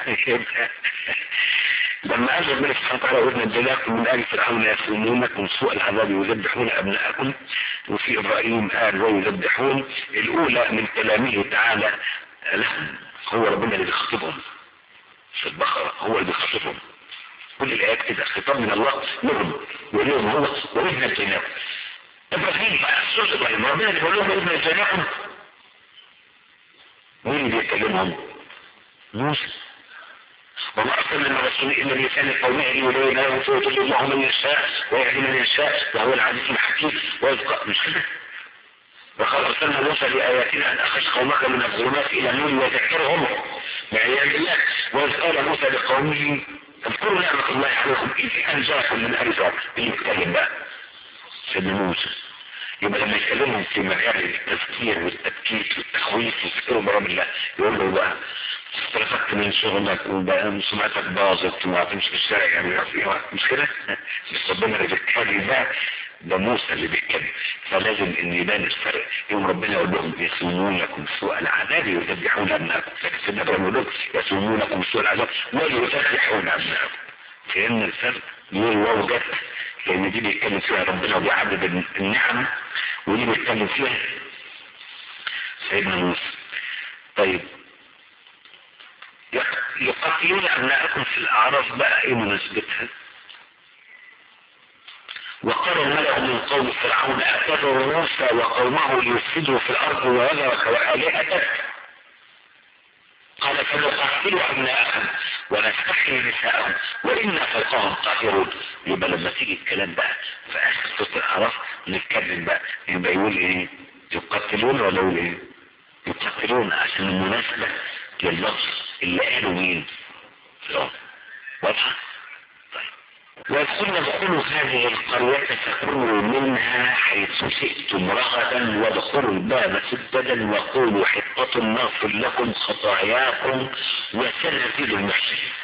لما قال ربنا سبحانه وتعالى وإذ نجيناكم من آل فرعون يسومونكم سوء العذاب ويذبحون أبناءكم وفي إبراهيم قال ويذبحون الأولى من كلامه تعالى لهم هو ربنا اللي بيخاطبهم في البقرة هو اللي بيخاطبهم كل الآيات كده خطاب من الله لهم وليهم هو وإذ نجيناكم إبراهيم بقى سورة إبراهيم ربنا اللي بيقول لهم وإذ نجيناكم مين اللي بيكلمهم موسى وما أرسلنا من رسول إلا بلسان قومه ليبين لهم فيضل الله من يشاء ويهدي من يشاء وهو العزيز الحكيم ويبقى مش كده وقد أرسلنا موسى بآياتنا أن أخرج قومك من الظلمات إلى النور وذكرهم بأيام الله وإذ قال موسى لقومه اذكروا نعمة الله عليكم إذ أنجاكم من آل فرعون يتكلم بقى سيدنا موسى يبقى لما يكلمهم في مجال التفكير والتبكيت والتخويف ويذكروا مرام الله يقول له بقى استرفدت من شغلك وبقى سمعتك باظت وما تمشي في الشارع يعني مش كده بس ربنا اللي بيتكلم ده ده موسى اللي بيتكلم فلازم ان يبان الفرق يوم ربنا يقول لهم يسومون لكم سوء العذاب ويذبحون ابنائكم لكن سيدنا ابراهيم يقول لهم يسومون لكم سوء العذاب ويذبحون ابنائكم فهمنا الفرق يقول واو جت لان دي بيتكلم فيها ربنا وبيعدد النعم ودي بيتكلم فيها سيدنا موسى طيب يقاتلون ابناءكم في الاعراف بقى ايه مناسبتها وقال الملأ من قوم فرعون اعتذر موسى وقومه ليفسدوا في الارض ويذرك والهتك قال فنقاتل ابناءهم ونستحيي نساءهم وانا فوقهم قاهرون يبقى لما تيجي الكلام بقى في اخر سوره الاعراف نتكلم بقى يبقى يقول ايه يقاتلون ولا يقول ايه يقاتلون عشان المناسبه لللفظ اللي قالوا مين واضحه ويدخلنا ادخلوا هذه القرية فكلوا منها حيث شئتم رغدا وادخلوا الباب سددا وقولوا حطة نغفر لكم خطاياكم وسنزيد المحسنين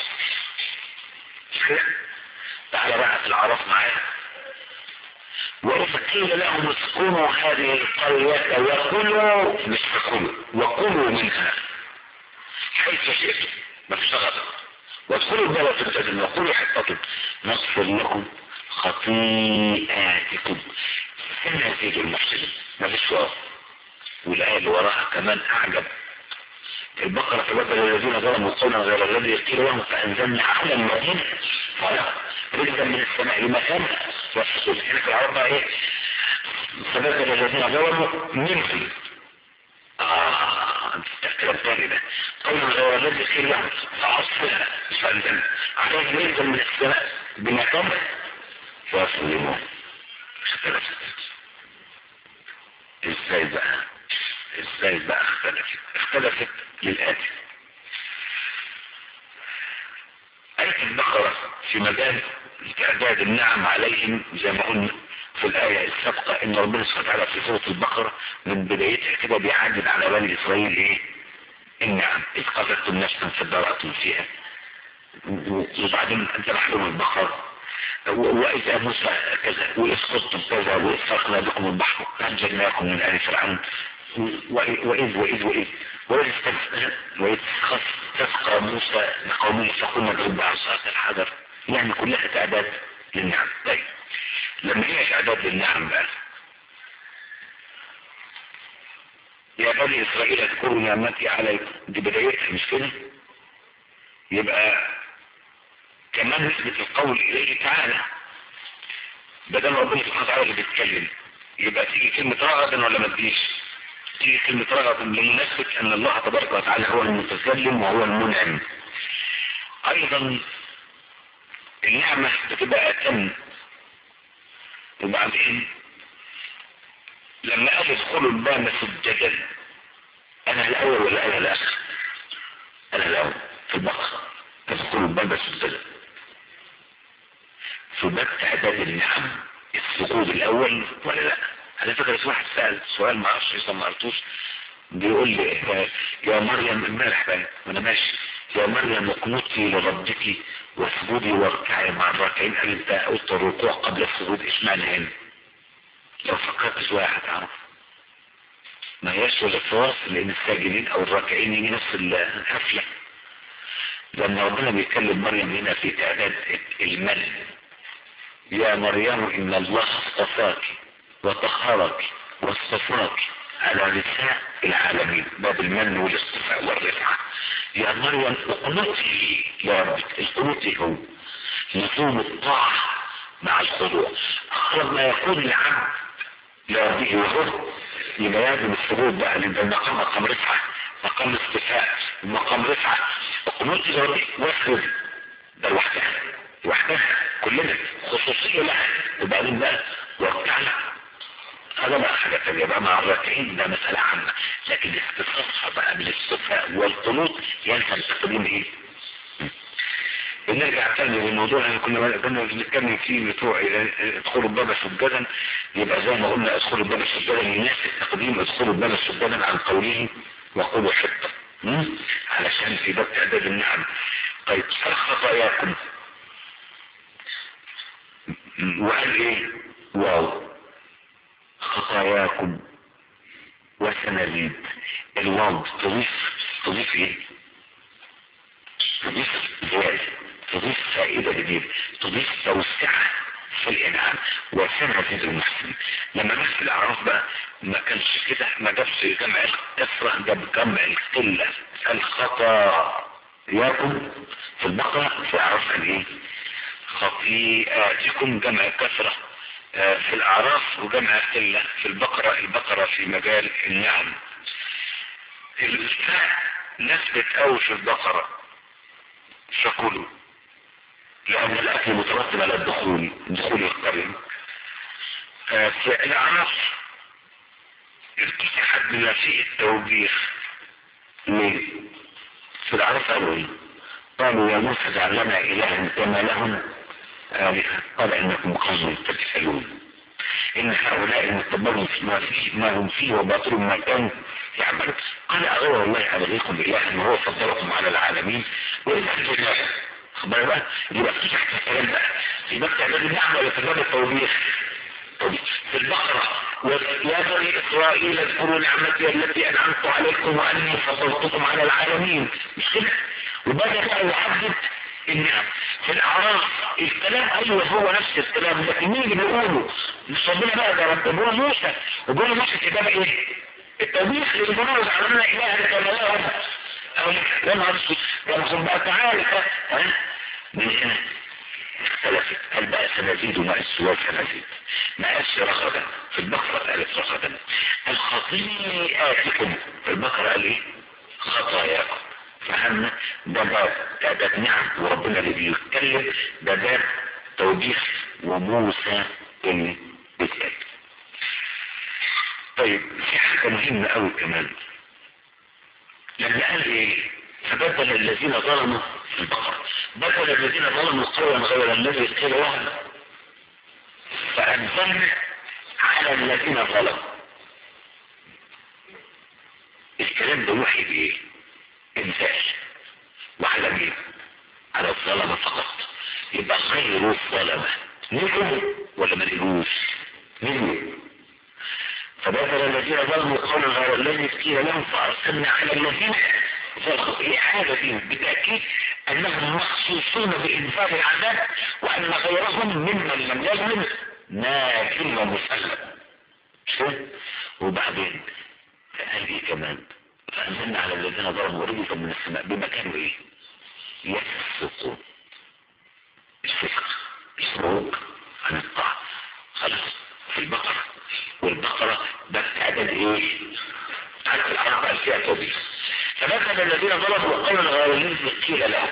تعالى بقى في العرف معايا وإذا قيل لهم اسكنوا هذه القرية وكلوا مش تكلوا وكلوا منها حيث شئتم ما فيش غدا وادخلوا الباب سددا وقولوا حطة نغفر لكم خطيئاتكم سنزيد المحسنين ما فيش وقت والآية اللي وراها كمان أعجب البقرة فبدل الذين ظلموا قولا غير الذي قيل لهم فأنزلنا على المدينة فرق رزقا من السماء مكان والحصول هنا في العرب ايه فبدل الذين ظلموا منهم آه الكلام تاني ده قولا غير الذي قيل لهم فأصلها فأنزلنا عليهم رزقا من السماء بمكان فأسلموا اختلفت ازاي بقى ازاي بقى اختلفت اختلفت للآتي آية البقرة في مجال تعداد النعم عليهم زي ما قلنا في الآية السابقة إن ربنا سبحانه وتعالى في سورة البقرة من بدايتها كده بيعدد على بني إسرائيل إيه؟ النعم إذ قتلتم نفسا فادرأتم فيها وبعدين ذبح لهم البقر وإذا موسى كذا وإذ خضتم كذا وإذ فرقنا بكم البحر فأنجيناكم من آل فرعون وإذ وإذ وإذ وإذ وإذ تسقى موسى لقومه فقلنا اضرب بعصاك الحجر يعني كلها تعداد للنعم طيب لما هي تعداد للنعم بقى يا بني إسرائيل اذكروا نعمتي عليكم دي بدايتها مش كده يبقى كمان نسبة القول إليه تعالى بدل ربنا سبحانه وتعالى اللي بيتكلم يبقى تيجي كلمة رغدا ولا ما تجيش تيجي كلمة رغدا لمناسبة أن الله تبارك وتعالى هو المتكلم وهو المنعم أيضا النعمة بتبقى أتم وبعدين لما قال ادخلوا الباب سجدا انا الاول ولا انا الاخر انا الاول في البقرة ادخلوا الباب سجدا في باب تعداد النعم السجود الاول ولا لا على فكرة في واحد سأل سؤال ما اعرفش لسه ما قريتوش بيقول لي يا مريم امبارح بقى وانا ماشي يا مريم اقنتي لربك واسجدي واركعي مع الراكعين قال انت قلت الركوع قبل السجود اشمعنى هنا لو فكرت شوية هتعرف ما هياش ولا فواصل لان الساجدين او الراكعين يجي نفس الحفلة لما ربنا بيتكلم مريم هنا في تعداد المن يا مريم ان الله اصطفاك وطهرك واصطفاك على نساء العالمين باب المن والاصطفاء والرفعة يا مريم اقنطي يا رب القنوتي هو لزوم الطاعة مع الخضوع اقرب ما يكون العبد لربه وهو يبقى لازم السجود بقى لان المقام مقام رفعة مقام استفاء مقام رفعة القنوت لربه واسجد ده لوحدها لوحدها كلنا خصوصية لها وبعدين بقى واركع لها هذا بقى حاجة تانية بقى مع الراكعين ده مسألة عامة لكن اختصاصها بقى بالاستفاء والقنوت يلزم تقديم ايه؟ نرجع تاني للموضوع اللي كنا كنا بنتكلم فيه بتوع ادخلوا الباب سجدا يبقى زي ما قلنا ادخلوا الباب سجدا يناسب تقديم ادخلوا الباب سجدا عن قوله وقولوا حطة علشان في باب تعداد النعم طيب خطاياكم وقال ايه واو خطاياكم وسنزيد الواو تضيف تضيف ايه تضيف زيادة تضيف فائدة جديدة تضيف توسعة في الإنعام وسنزيد المحسن لما نفس الأعراف بقى ما كانش كده ما جابش جمع الكسرة جاب جمع القلة الخطا ياكم في البقرة في أعراف كان إيه خطيئاتكم جمع كسرة في الأعراف وجمع قلة في البقرة البقرة في مجال النعم الفاء نثبت أوي في البقرة فكلوا لأن الأكل مترتب على الدخول دخول القرن في الأعراف ارتفعت بما فيه التوبيخ من في الأعراف قالوا ايه؟ قالوا يا موسى اجعل لنا إلها كما لهم آلهة قال إنكم قوم تجهلون إن هؤلاء المتبرون فيما فيه ما هم فيه وباطل ما كانوا يعملون قال أغير الله أبغيكم إلها وهو فضلكم على العالمين وإذا أنتم خبر بقى يبقى في تحت الكلام بقى في باب تعداد النعمة ولا في باب التوبيخ في البقرة يا بني إسرائيل اذكروا نعمتي التي أنعمت عليكم وأني فضلتكم على العالمين مش كده وبدأ بقى يحدد النعم في الأعراف الكلام أيوة هو نفس الكلام لكن مين اللي بيقوله مش ربنا بقى ده ربنا موسى وبيقول موسى كتاب ايه التوبيخ للبنوز عملنا إله كما لهم أو يا نهار اسود يا نهار بقى تعالى ها من هنا اختلفت هل بقى سنزيد وما السؤال سنزيد ما أس رغدا في البقرة قالت رغدا الخطيئاتكم في البقرة قال ايه خطاياكم فهمنا ده باب تعداد نعم وربنا اللي بيتكلم ده باب توجيه وموسى اللي بيتكلم طيب في حاجة مهمة قوي كمان لما قال ايه فبدل الذين ظلموا في البقرة بدل الذين ظلموا قولا غير الذي قيل لهم فأنزلنا على الذين ظلموا الكلام ده وحي بايه انزال وعلى مين على الظلمة فقط يبقى غير الظلمة نجوا ولا ما نجوش نجوا فبدل الذين ظلموا قولا غير الذي قيل لهم فارسلنا على الذين ظلموا ايه حاجه دي بالتاكيد انهم مخصوصون بانذار العذاب وان غيرهم ممن لم يظلم ناج ومسلم شو وبعدين قال ايه كمان فانزلنا على الذين ظلموا رجزا من السماء بما كانوا ايه يفسقون الفسق الخروج عن الطاعه خلاص في البقره والبقرة ده تعدد ايه عدد الاربع الفئة دي فمثل الذين ظلموا وقالوا غير الذي قيل له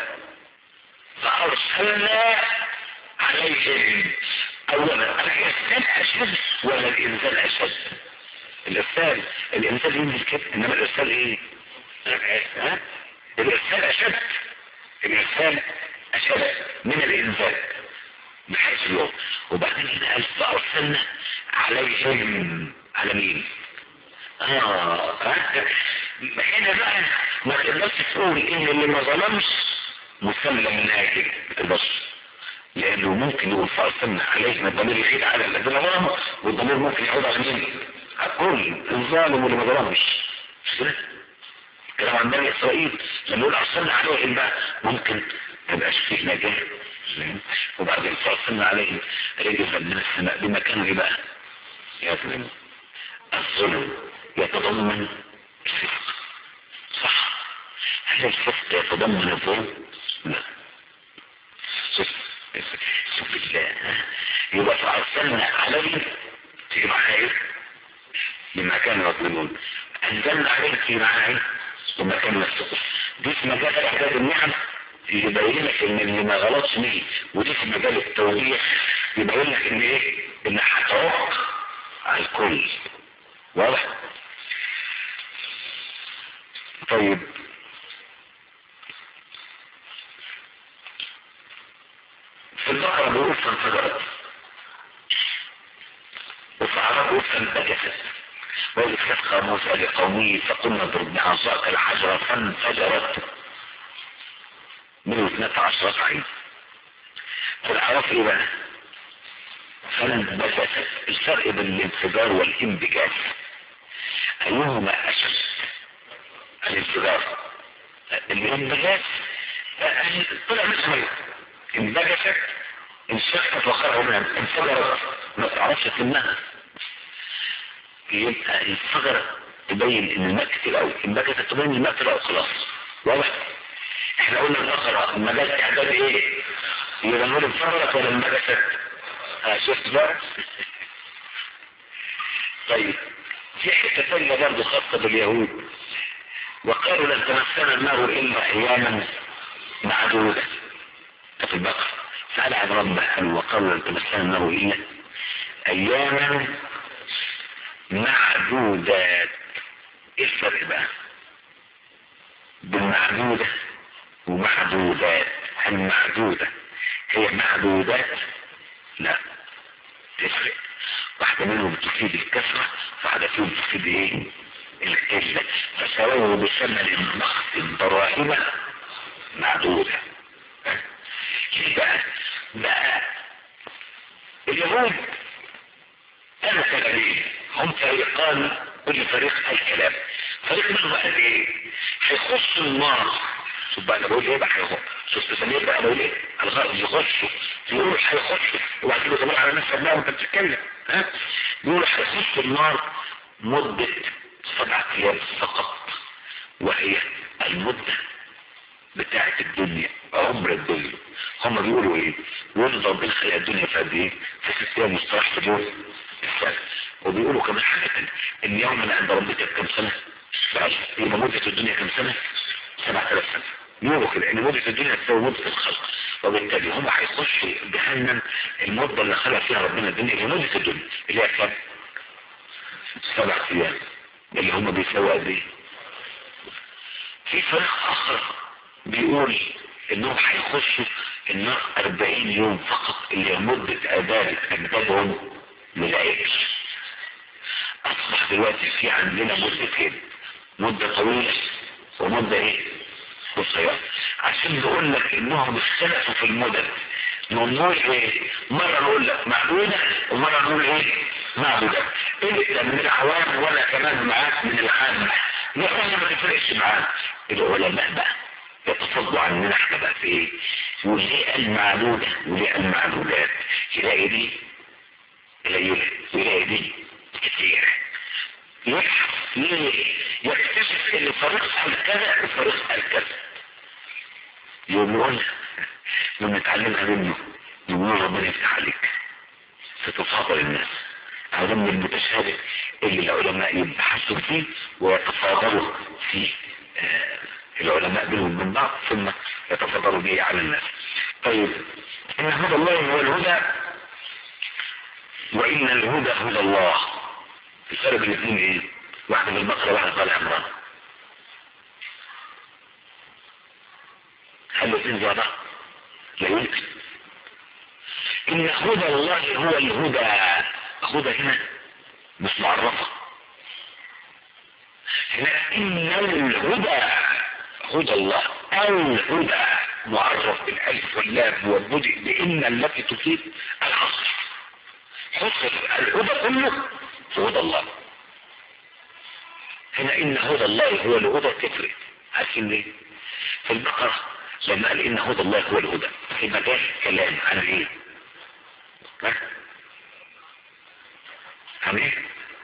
فارسلنا عليهم اولا الانسان اشد ولا الانسان اشد الانسان الانسان ينزل كده انما الانسان ايه ها الانسان اشد الانسان اشد من الانسان بحيث اليوم وبعدين هنا قال فارسلنا عليهم على مين اه هنا بقى ما تقدرش تقول ان اللي ما ظلمش مسلم ناجي البشر لانه ممكن يقول فارسلنا عليهم الضمير يعيد على الذين ظلموا والضمير ممكن يعود على مين على كل الظالم واللي ما ظلمش مش كده الكلام عن بني اسرائيل لما يقول ارسلنا عليهم بقى ممكن ما يبقاش فيه نجاه وبعدين فارسلنا عليهم رجفا من السماء بمكان ايه بقى يظلم الظلم يتضمن الفسق صح هل الفسق يتضمن الظلم لا شوف شوف الله يبقى فارسلنا عليهم في معايير بما كانوا يظلمون انزلنا عليهم في معايير بما كانوا يفسقون دي في مجال اعداد النعم يبين لك ان اللي ما غلطش ليه ودي في مجال التوضيح يبين لك ان ايه ان هتعق على الكل واضح طيب في البقرة بيقول فانفجرت وفي عرب فانبجست وإذ استسقى موسى لقومه فقلنا اضرب بعصاك الحجر فانفجرت من اثنتا عشرة عين فالعرف ايه بقى فانبجست الفرق بين الانفجار والانبجاز ايهما اشد الانفجار الانبجاز طلع مثل انبجست انشقت وخرج منها انفجرت ما تعرفش تمنها يبقى انفجر تبين ان الماء كتير قوي انبجست تبين ان الماء كتير قوي خلاص واضح احنا قلنا البقرة المجال اعداد ايه يبقى نقول انفجرت ولا انبجست ها شفت بقى طيب في حته ثانيه برضه خاصه باليهود وقالوا لن تمسنا النار الا اياما معدوده في البقره سأل عن ربه قال وقالوا لن تمسنا النار الا اياما معدودات ايه الفرق بقى بالمعدودة ومحدودات هل معدودة هي معدودات لا تفرق واحدة منهم تفيد الكسرة واحدة فيهم تفيد ايه القلة فسووا بثمن نقد دراهم معدودة ليه بقى بقى اليهود كانوا كلامين هم فريقان كل فريق قال كلام فريق منهم قال ايه هيخش النار شوف بقى انا بقول ايه بقى هيخش شوف تسميه بقى بقول ايه الغرب يخشوا يقولوا هيخشوا وبعد كده تقول على نفسك بقى وانت بتتكلم ها يقولوا هيخشوا النار مدة سبعة ايام فقط وهي المدة بتاعة الدنيا عمر الدنيا هم بيقولوا ايه يقولوا ربنا خلق الدنيا في قد ايه في ست ايام مستراح في اليوم السنة وبيقولوا كمان حاجة تانية ان يومنا عند ربك كم سنة يبقى مدة الدنيا كم سنة سبعة آلاف سنة يقولوا كده ان مدة الدنيا تساوي مدة الخلق وبالتالي هم هيخشوا جهنم المدة اللي خلق فيها ربنا الدنيا هي مدة الدنيا اللي هي كام سبع ايام اللي هم بيساووا قد ايه في فريق اخر بيقول انهم هيخشوا النار 40 يوم فقط اللي هي مدة عبادة اجدادهم للعيش اصبح دلوقتي في عندنا مدتين مدة طويلة ومدة ايه قصيرة عشان نقول لك انهم اختلفوا في المدن نقول ايه مرة نقول لك معبودة ومرة نقول ايه معبودة انت من العوام ولا كمان معاك من العامة نحن ما تفرقش معاك العلماء بقى يتصدوا عننا احنا بقى في ايه يقول ليه قال معبودة وليه قال معبودات يلاقي دي قليلة ويلاقي دي كتير يبحث ليه يكتشف ان فريق قال كذا وفريق قال كذا يقوم يقول لما نتعلمها منه يقول ربنا يفتح عليك ستفاضل الناس هذا من المتشابه اللي العلماء يبحثوا فيه ويتفاضلوا في آه العلماء بينهم من بعض ثم يتفاضلوا به على الناس طيب ان هدى الله هو الهدى وان الهدى هدى الله الفرق بين الاثنين ايه واحده في البقره واحده في ال عمران هل الاثنين زي بعض لا يمكن ان هدى الله هو الهدى هدى هنا مش معرفة هنا ان الهدى هدى الله الهدى معرف بالالف واللام والبدء بان التي تفيد العصر حصر الهدى كله في هدى الله هنا ان هدى الله هو الهدى تفرق عارفين ليه في البقره لما قال ان هدى الله هو الهدى في مجال كلام عن ايه ها؟ عن ايه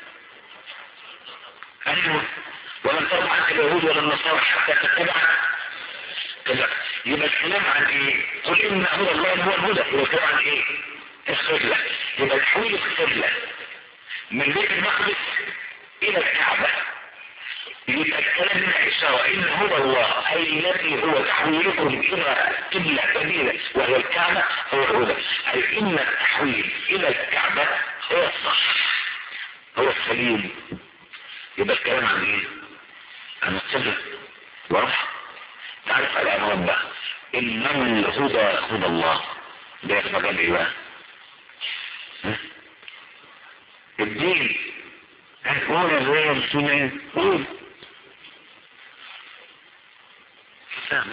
ايوه ولن ترضى عنك اليهود ولا النصارى حتى تتبع كذا يبقى الكلام عن ايه قل ان هدى الله هو الهدى يبقى الكلام عن ايه القبلة يبقى تحويل القبلة من بيت المقدس الى الكعبة يبقى الكلام من إشارة إن هو الله أي الذي هو تحويلكم إلى قبلة كبيرة وهي الكعبة هو الهدى أي إن التحويل إلى الكعبة هو الصح هو السليم يبقى الكلام عن إيه؟ عن القبلة واضح؟ تعرف على العنوان بقى إنما الهدى هدى الله ده في مجال إيه بقى؟ الدين قول الرئيس السنة قول فاهمك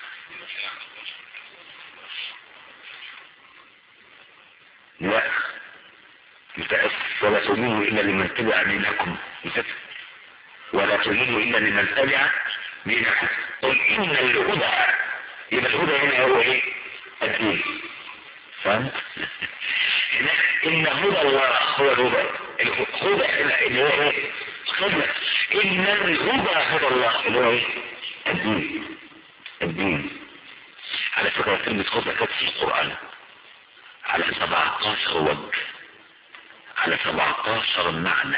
لا متأسف ولا تؤمنوا إلا لمن تبع دينكم متأسف ولا تؤمنوا إلا لمن تبع دينكم قل إن الهدى يبقى الهدى هنا هو إيه الدين فهمت هنا إن هدى الله هو الهدى الهدى اللي هو إيه خدمة إن الهدى هدى الله اللي هو إيه الدين الدين على فكرة كلمة خطبة كانت في القرآن على 17 وجه على 17 معنى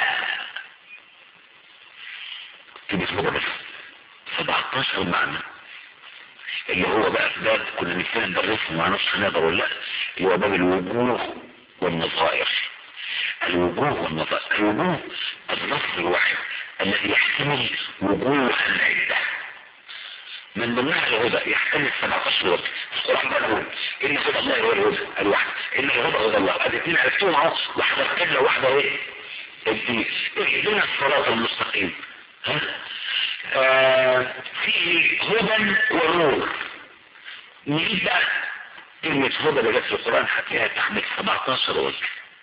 كلمة خطبة بس 17 معنى اللي هو بقى في باب كنا نتكلم درسه مع نص نقدر ولا لا اللي هو باب الوجوه والنظائر الوجوه والنظائر الوجوه اللفظ الواحد الذي يحتمل وجوها عدة من ضمنها الهدى يحتمل 17 وجه القرآن بقول إن هدى الله هو الهدى الواحد إن الهدى هدى الله الاثنين عرفتوهم اهو واحدة القبلة واحدة ايه الدين اهدنا الصراط المستقيم ها آه فيه هدى ونور نجيب بقى كلمة هدى اللي جت في القرآن هتلاقيها تحمل 17 وجه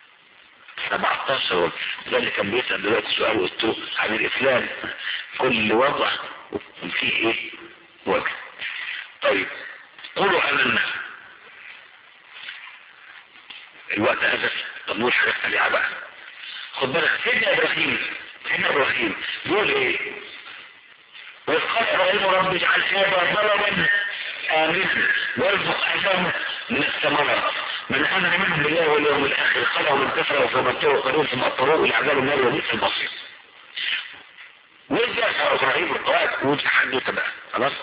17 وجه ده اللي كان بيسأل دلوقتي سؤال قلت له عن الإسلام كل وضع فيه ايه وجه طيب قولوا امنا الوقت هذا طب نقول حاجات سريعه بقى خد بالك سيدنا ابراهيم سيدنا ابراهيم يقول ايه وقال ابراهيم رب اجعل هذا بلدا امنا وارزق اهله من الثمرات من امن منهم بالله واليوم الاخر خلعوا من كفر وفمتعوا قليل ثم اضطروا الى عذاب النار وبئس المصير ويرجع ابراهيم القواعد ويرجع حدوته بقى خلاص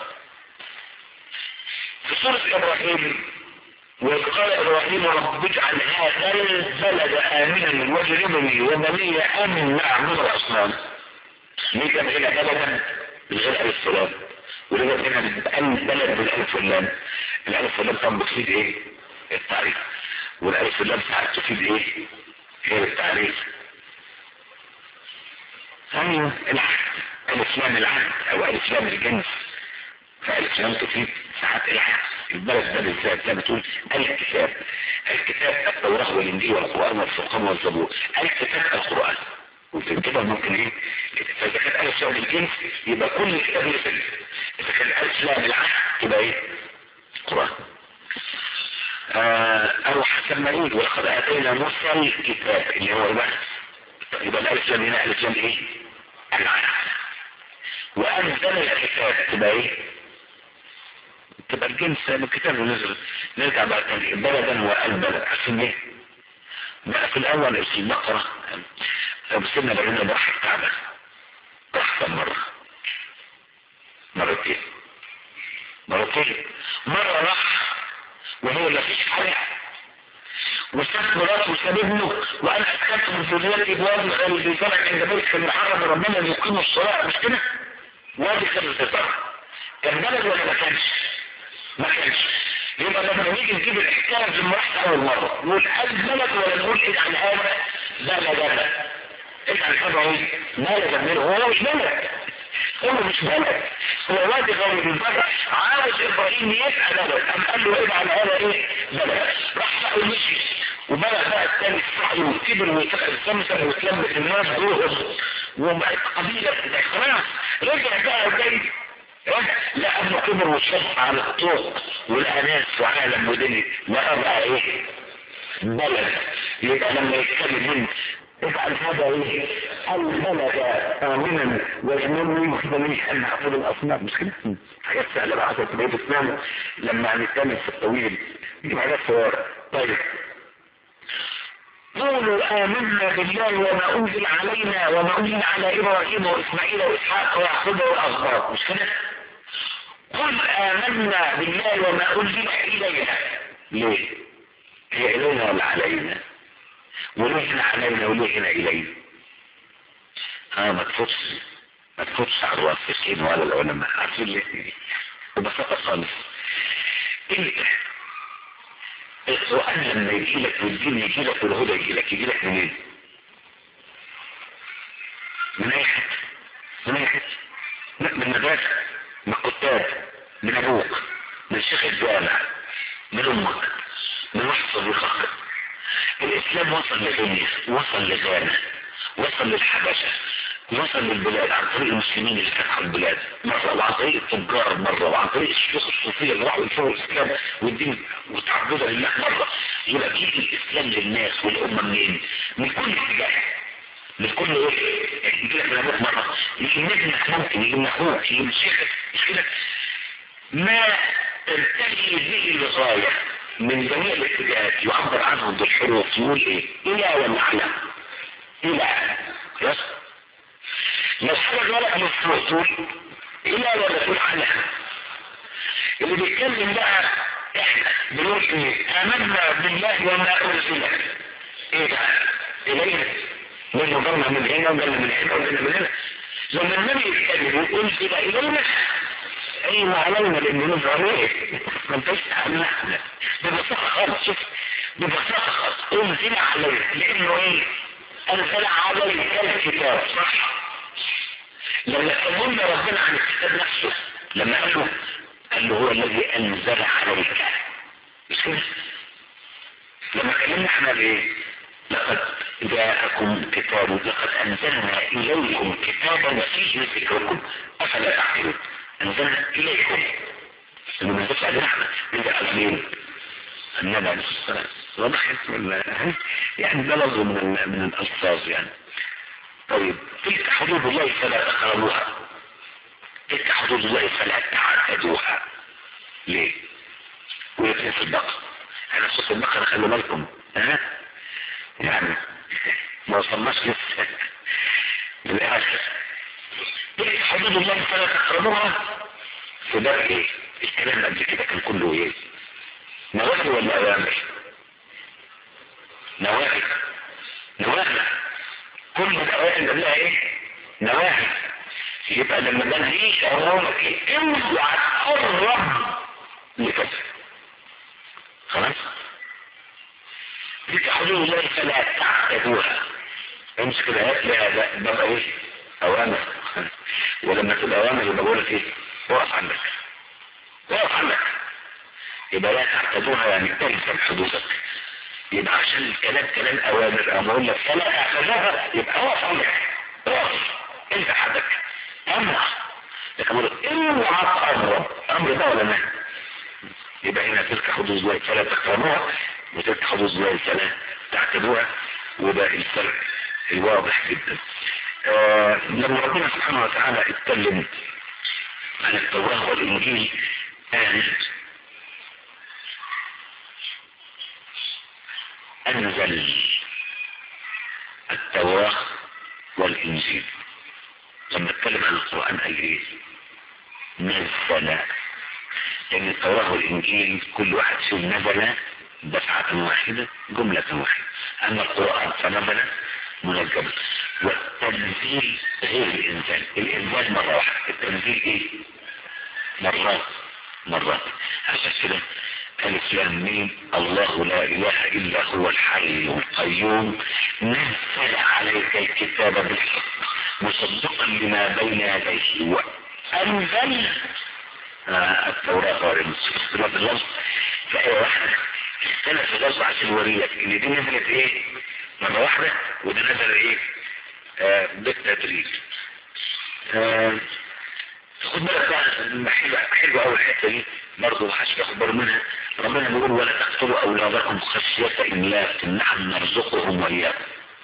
في سورة ابراهيم وإذ قال ابراهيم رب اجعل هذا البلد امنا واجربني وبني ان نعبد الاصنام ليه كان هنا بلدا بالغير الف واللام وليه هنا البلد بالالف واللام الالف واللام طبعا بتفيد ايه التعريف والالف واللام ساعات تفيد ايه هي التعريف ايوه العهد الاسلام العهد او الاسلام الجنس فألف لم تفيد ساعات العكس البلد ده بالذات زي ما بتقول الكتاب الكتاب التوراة والإنجيل والقرآن والفرقان والزبور الكتاب القرآن وفي كده ممكن ايه فاذا كانت الف لام الجنس يبقى كل كتاب مثل اذا كان الف لام العهد يبقى ايه قرآن آه او حسب ما يقول ولقد اتينا موسى الكتاب اللي هو بقى يبقى الالف لام هنا الف لام ايه العهد وانزل الكتاب تبقى ايه تبقى الجنس من الكتاب نزل نرجع بقى تاني بلدا والبلد عشان ايه بقى في الاول في البقره وصلنا بقينا راح الكعبة راح كم مرة مرتين مرتين مرة راح وهو ما فيش حاجة وساب مراته وساب ابنه وانا اسكنت من ذريتي بوادي غير ذي زرع عند بيتك المحرم ربنا يقيم الصلاة مش كده؟ وادي خير ذي زرع كان بلد ولا ما كانش؟ ما كانش يبقى لما نيجي نجيب الحكايه في المرحله اول مره نقول هل بلد ولا نقول ايه عن هذا بلد اجعل هذا ايه مالك منه هو مش ملك هو مش ملك هو وادي غير البلد عاوز ابراهيم يبقى بلد قام قال له اجعل هذا ايه بلد راح بقى ومشي وبدأ بقى الثاني السعي والكبر والسمسم وتلمس الناس دول وبقت قبيلة خلاص رجع بقى جاي لا ابنه كبر والشمس على الطوق والاناس وعالم ودنيا لا بقى ايه بلد يبقى لما يتكلم من اجعل هذا ايه البلد امنا واجنبني وخدني ان اعبد الاصنام مش كده حاجات سهله بقى عشان تبقى تسمعوا لما هنتكلم في الطويل دي حاجات صغيره طيب قولوا آمنا بالله وما أنزل علينا وما أنزل على إبراهيم وإسماعيل وإسحاق ويعقوب والأخبار مش كده؟ قل آمنا بالله وما أنزل إلينا ليه؟ هي إلينا ولا علينا؟ وليه هنا علينا وليه هنا إلينا؟ اه ما تفوتش ما تفوتش على الوافقين ولا العلماء عارفين ليه؟ ببساطة خالص انت القرآن لما يجي لك والدين يجي لك والهدى يجي لك يجي لك منين؟ من أي حتة؟ من أي حتة؟ لا من مدرسة من الكتاب من أبوك من شيخ الجامع من أمك من واحد صديقك الإسلام وصل لغينيا وصل لغانا وصل للحبشة وصل للبلاد عن طريق المسلمين اللي فتحوا البلاد مرة وعن طريق التجار مرة وعن طريق الشيوخ الصوفية اللي راحوا ينشروا الإسلام والدين وتعبدوا لله مرة يبقى جيب الإسلام للناس والأمة منين؟ من كل اتجاه من كل ايه؟ يجي لك لابوك مرة يجي ابنك ممكن يجي اخوك يجي شيخك مش كده؟ ما تنتهي به الغاية من جميع الاتجاهات يعبر عنه بالحروف يقول ايه؟ إلى ولا على؟ إلى خلاص؟ لو حاجة غلط مفروض تقول إلى ولا تقول على؟ اللي بيتكلم بقى احنا بنقول ايه؟ آمنا بالله وما أرسل ايه بقى؟ إلينا من نظرنا من هنا وجلنا من هنا وجلنا من هنا لما النبي يتكلم يقول إلى إلينا أي ما علينا لأن نظر ايه؟ ما انتش تعمل احنا ببساطة خالص شوف ببساطة خالص انزل علينا لأنه ايه؟ أنزل عليك الكتاب صح؟ لما كلمنا ربنا عن الكتاب نفسه لما قال له قال له هو الذي انزل عليك مش كده لما كلمنا احنا بايه لقد جاءكم كتاب لقد انزلنا اليكم كتابا فيه ذكركم افلا تعقلون انزلنا اليكم اللي ما نزلش علينا احنا نزل على مين النبي عليه الصلاه والسلام واضح يعني ده لفظ من من الالفاظ يعني طيب تلك حدود الله فلا تقربوها تلك حدود الله فلا تعتدوها ليه ويقين في البقرة انا صوت البقرة خلوا بالكم ها يعني ما وصلناش لسه للاخر تلك حدود الله فلا تقربوها في ده ايه الكلام قبل كده كان كله ايه نواهي ولا اوامر نواهي نواهي كل الأوائل قبلها ايه نواهي يبقى لما بنهيش أمامك ايه اوعى تقرب لكذا خلاص دي حدود الله فلا تعتدوها امسك الآيات لها بقى ايه أوامر ولما تبقى أوامر يبقى بقول لك ايه وقف عندك يبقى لا تعتدوها يعني تلزم حدودك يبقى عشان الكلام كلام اوامر اما اقول لك فلا تعتدوها يبقى هو صالح اقف انت حدك امر لكن اقول لك اوعى تقرب امر ده ولا نهي يبقى هنا تلك حدود الله فلا تقربوها وتلك حدود الله فلا تعتدوها وده الفرق الواضح جدا آه لما ربنا سبحانه وتعالى اتكلم عن التوراة والإنجيل قال أنزل التوراة والإنجيل لما اتكلم عن القرآن قال إيه؟ نزل لأن التوراة والإنجيل كل واحد فيهم نزل دفعة واحدة جملة واحدة أما القرآن فنزل منجما والتنزيل غير الإنزال الإنزال مرة واحدة التنزيل إيه؟ مرات مرات عشان كده ألف لام ميم الله لا إله إلا هو الحي القيوم نزل عليك الكتاب بالحق مصدقا لما بين يديه وأنزل آه التوراة والإنجيل اختلاف اللفظ في أي واحدة اختلف اللفظ عشان يوريك إن دي نزلت إيه مرة واحدة وده نزل إيه آه بالتدريج آه خد بالك بقى حلوة حلوة أول الحتة دي برضه محدش ياخد باله منها ربنا بيقول ولا تقتلوا أولادكم خشية إملاق نحن نرزقهم وإياكم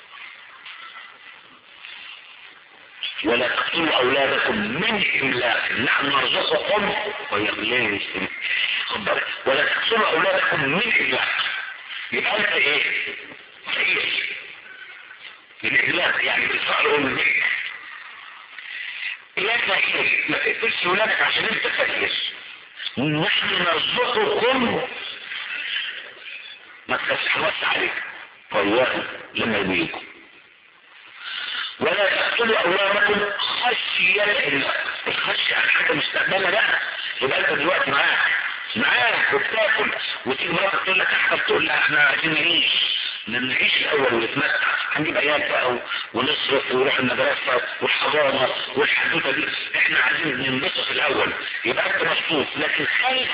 ولا تقتلوا أولادكم من إملاق نحن نرزقكم وإياكم ليه خد بالك ولا تقتلوا أولادكم من إملاق يبقى أنت إيه؟ سيئ الإملاق يعني بتصعر من البيت إياك إيه؟ ما تقتلش ولادك عشان أنت فقير نحن نرزقكم ما تتحوص عليك والله لما يبيكم ولا تقتلوا اولادكم خشية الله الخشية عن حاجة مستقبلة بقى يبقى انت دلوقتي معاك معاك وبتاكل وتيجي مراتك تقول لك احنا تقول لها احنا عايزين نعيش نعيش الاول ونتمتع هنجيب عيال بقى ونصرف ونروح المدرسه والحضانه والحدوته دي احنا عايزين ننبسط الاول يبقى انت مبسوط لكن خايف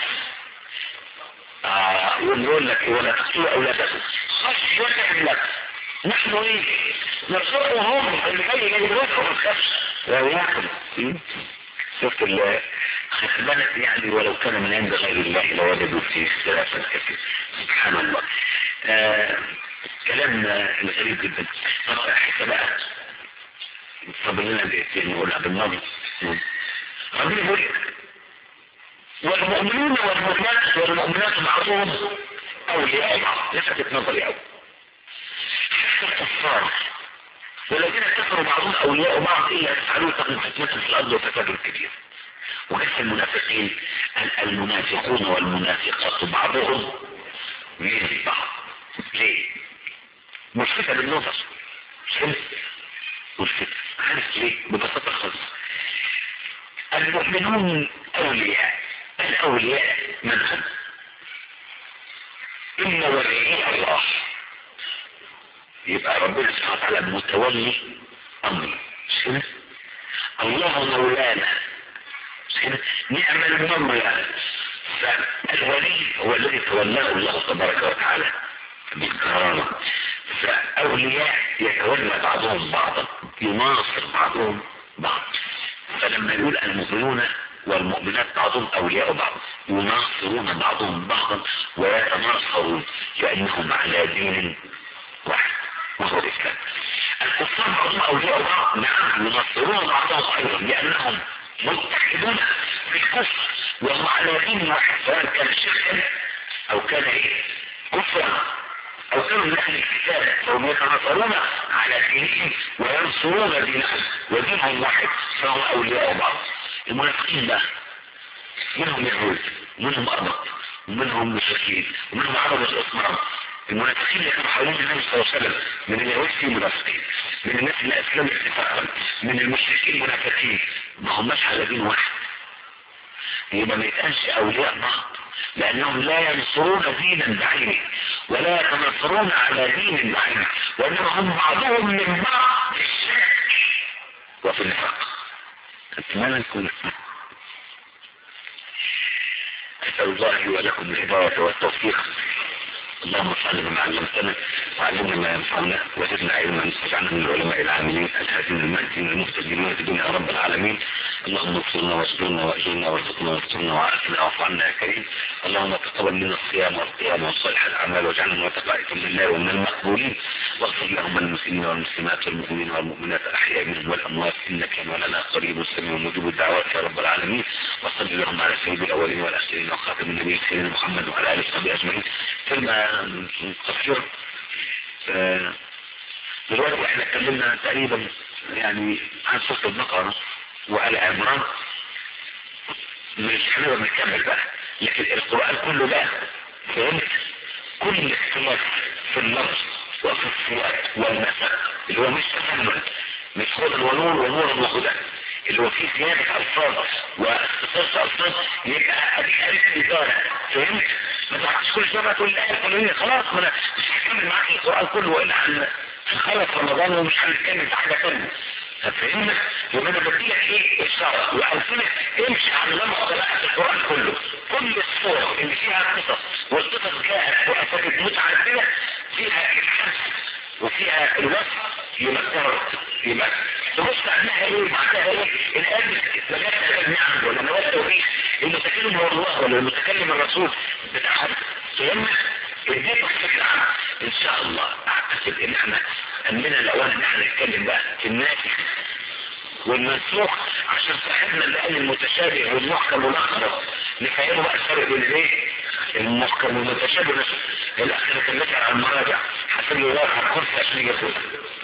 اه ونقول لك ولا تقتلوا اولادكم خشيه لك نحن ايه نرزقهم اللي جاي جاي رزقهم ما تخافش وياكل شفت الله خدمت يعني ولو كان من عند غير الله لوجدوا فيه اختلافا كثيرا سبحان الله آه كلام غريب جدا طب حتى بقى فاضل لنا دقيقتين نقولها بالماضي ربنا يقول والمؤمنون والمؤمنات والمؤمنات بعضهم اولياء بعض لفتت نظري قوي حتى الكفار والذين كفروا بعضهم اولياء بعض الا تفعلوا تكن فتنه في الارض وفساد كبير وكيف المنافقين المنافقون والمنافقات بعضهم من بعض ليه ملفتة بالنظر شمس ملفتة عارف ليه ببساطة خالص المؤمنون أولياء الأولياء من هم إن ولي الله يبقى ربنا سبحانه وتعالى متولي أمر شمس الله مولانا نعم المولى فالولي هو الذي تولاه الله تبارك وتعالى بالكرامة فأولياء يتولى بعضهم بعضا يناصر بعضهم بعض فلما يقول المؤمنون والمؤمنات بعضهم أولياء بعض يناصرون بعضهم بعضا ويتناصرون لأنهم على دين واحد وهو الإسلام الكفار بعضهم أولياء بعض نعم يناصرون بعضهم أيضا لأنهم متحدون في الكفر وهم على دين واحد سواء كان شركا أو كان إيه كفرا أو كانوا من أهل الكتاب فهم يتناصرون على دينهم وينصرون دينهم ودينهم واحد فهم أولياء بعض المنافقين بقى منهم يهود ومنهم أربط ومنهم مشركين ومنهم عرب الأصنام المنافقين اللي كانوا حوالين النبي صلى الله عليه وسلم من اليهود في منافقين من الناس اللي أسلموا اتفاقا من المشركين منافقين ما هماش على دين واحد يبقى ما يتقالش أولياء بعض لأنهم لا ينصرون دينا بعينه ولا يتنصرون على دين بعينه وإنما هم بعضهم من بعض في الشرك وفي النفاق أتمنى نكون نسأل الله لي ولكم الهداية والتوفيق اللهم انفعنا بما علمتنا وعلمنا ما ينفعنا وزدنا علما واجعلنا من العلماء العاملين الهادين المهديين المهتدين بنا يا رب العالمين اللهم اغفرنا واصبرنا واجرنا وارزقنا واسترنا وعافنا واعف عنا يا كريم اللهم تقبل منا الصيام والقيام وصالح الاعمال واجعلنا من متقائك من الله ومن المقبولين واغفر لهم المسلمين والمسلمات والمؤمنين والمؤمنات الاحياء منهم والاموات انك ولنا قريب سميع مجيب الدعوات يا رب العالمين وصل اللهم على سيد الاولين والاخرين وخاتم النبي سيدنا محمد وعلى اله وصحبه اجمعين كلمه قصيره دلوقتي احنا اتكلمنا تقريبا يعني عن سورة البقرة وآل عمران مش هنقدر نكمل بقى لكن القرآن كله بقى فهمت كل اختلاف في اللفظ وفي السياق والنسق اللي هو مش تكمل مش هدى ونور ونور وهدى اللي هو فيه زيادة ألفاظ واختصاص ألفاظ يبقى أديك ألف إدارة فهمت؟ ما تعرفش كل شوية تقول الآية الفلانية خلاص ما أنا مش هكمل معاك القرآن كله وإلا عن هنخلص رمضان ومش هنتكلم في حاجة تانية فهمنا يبقى انا بديلك ايه الشرع وألفنك امشي على لما قرأت القرآن كله كل الصور اللي فيها قصص والقصص جاءت وأفادت متعددة فيها الحس وفيها الوصف يمكرر يبقى تبص عنها ايه معناها ايه الآن مجال النعم ولا مجال التوحيد المتكلم هو الله ولا المتكلم الرسول بتاعهم فهمنا اديك فكرة عنها ان شاء الله اعتقد ان احنا اننا لو ان احنا نتكلم بقى في الناسخ والمنسوخ عشان صاحبنا اللي قال المتشابه والمحكم والأخضر نفهمه بقى الفرق بين الايه المحكم والمتشابه الاخر كان بيسأل عن المراجع حسب لي الله على الكرسي عشان يجي يقول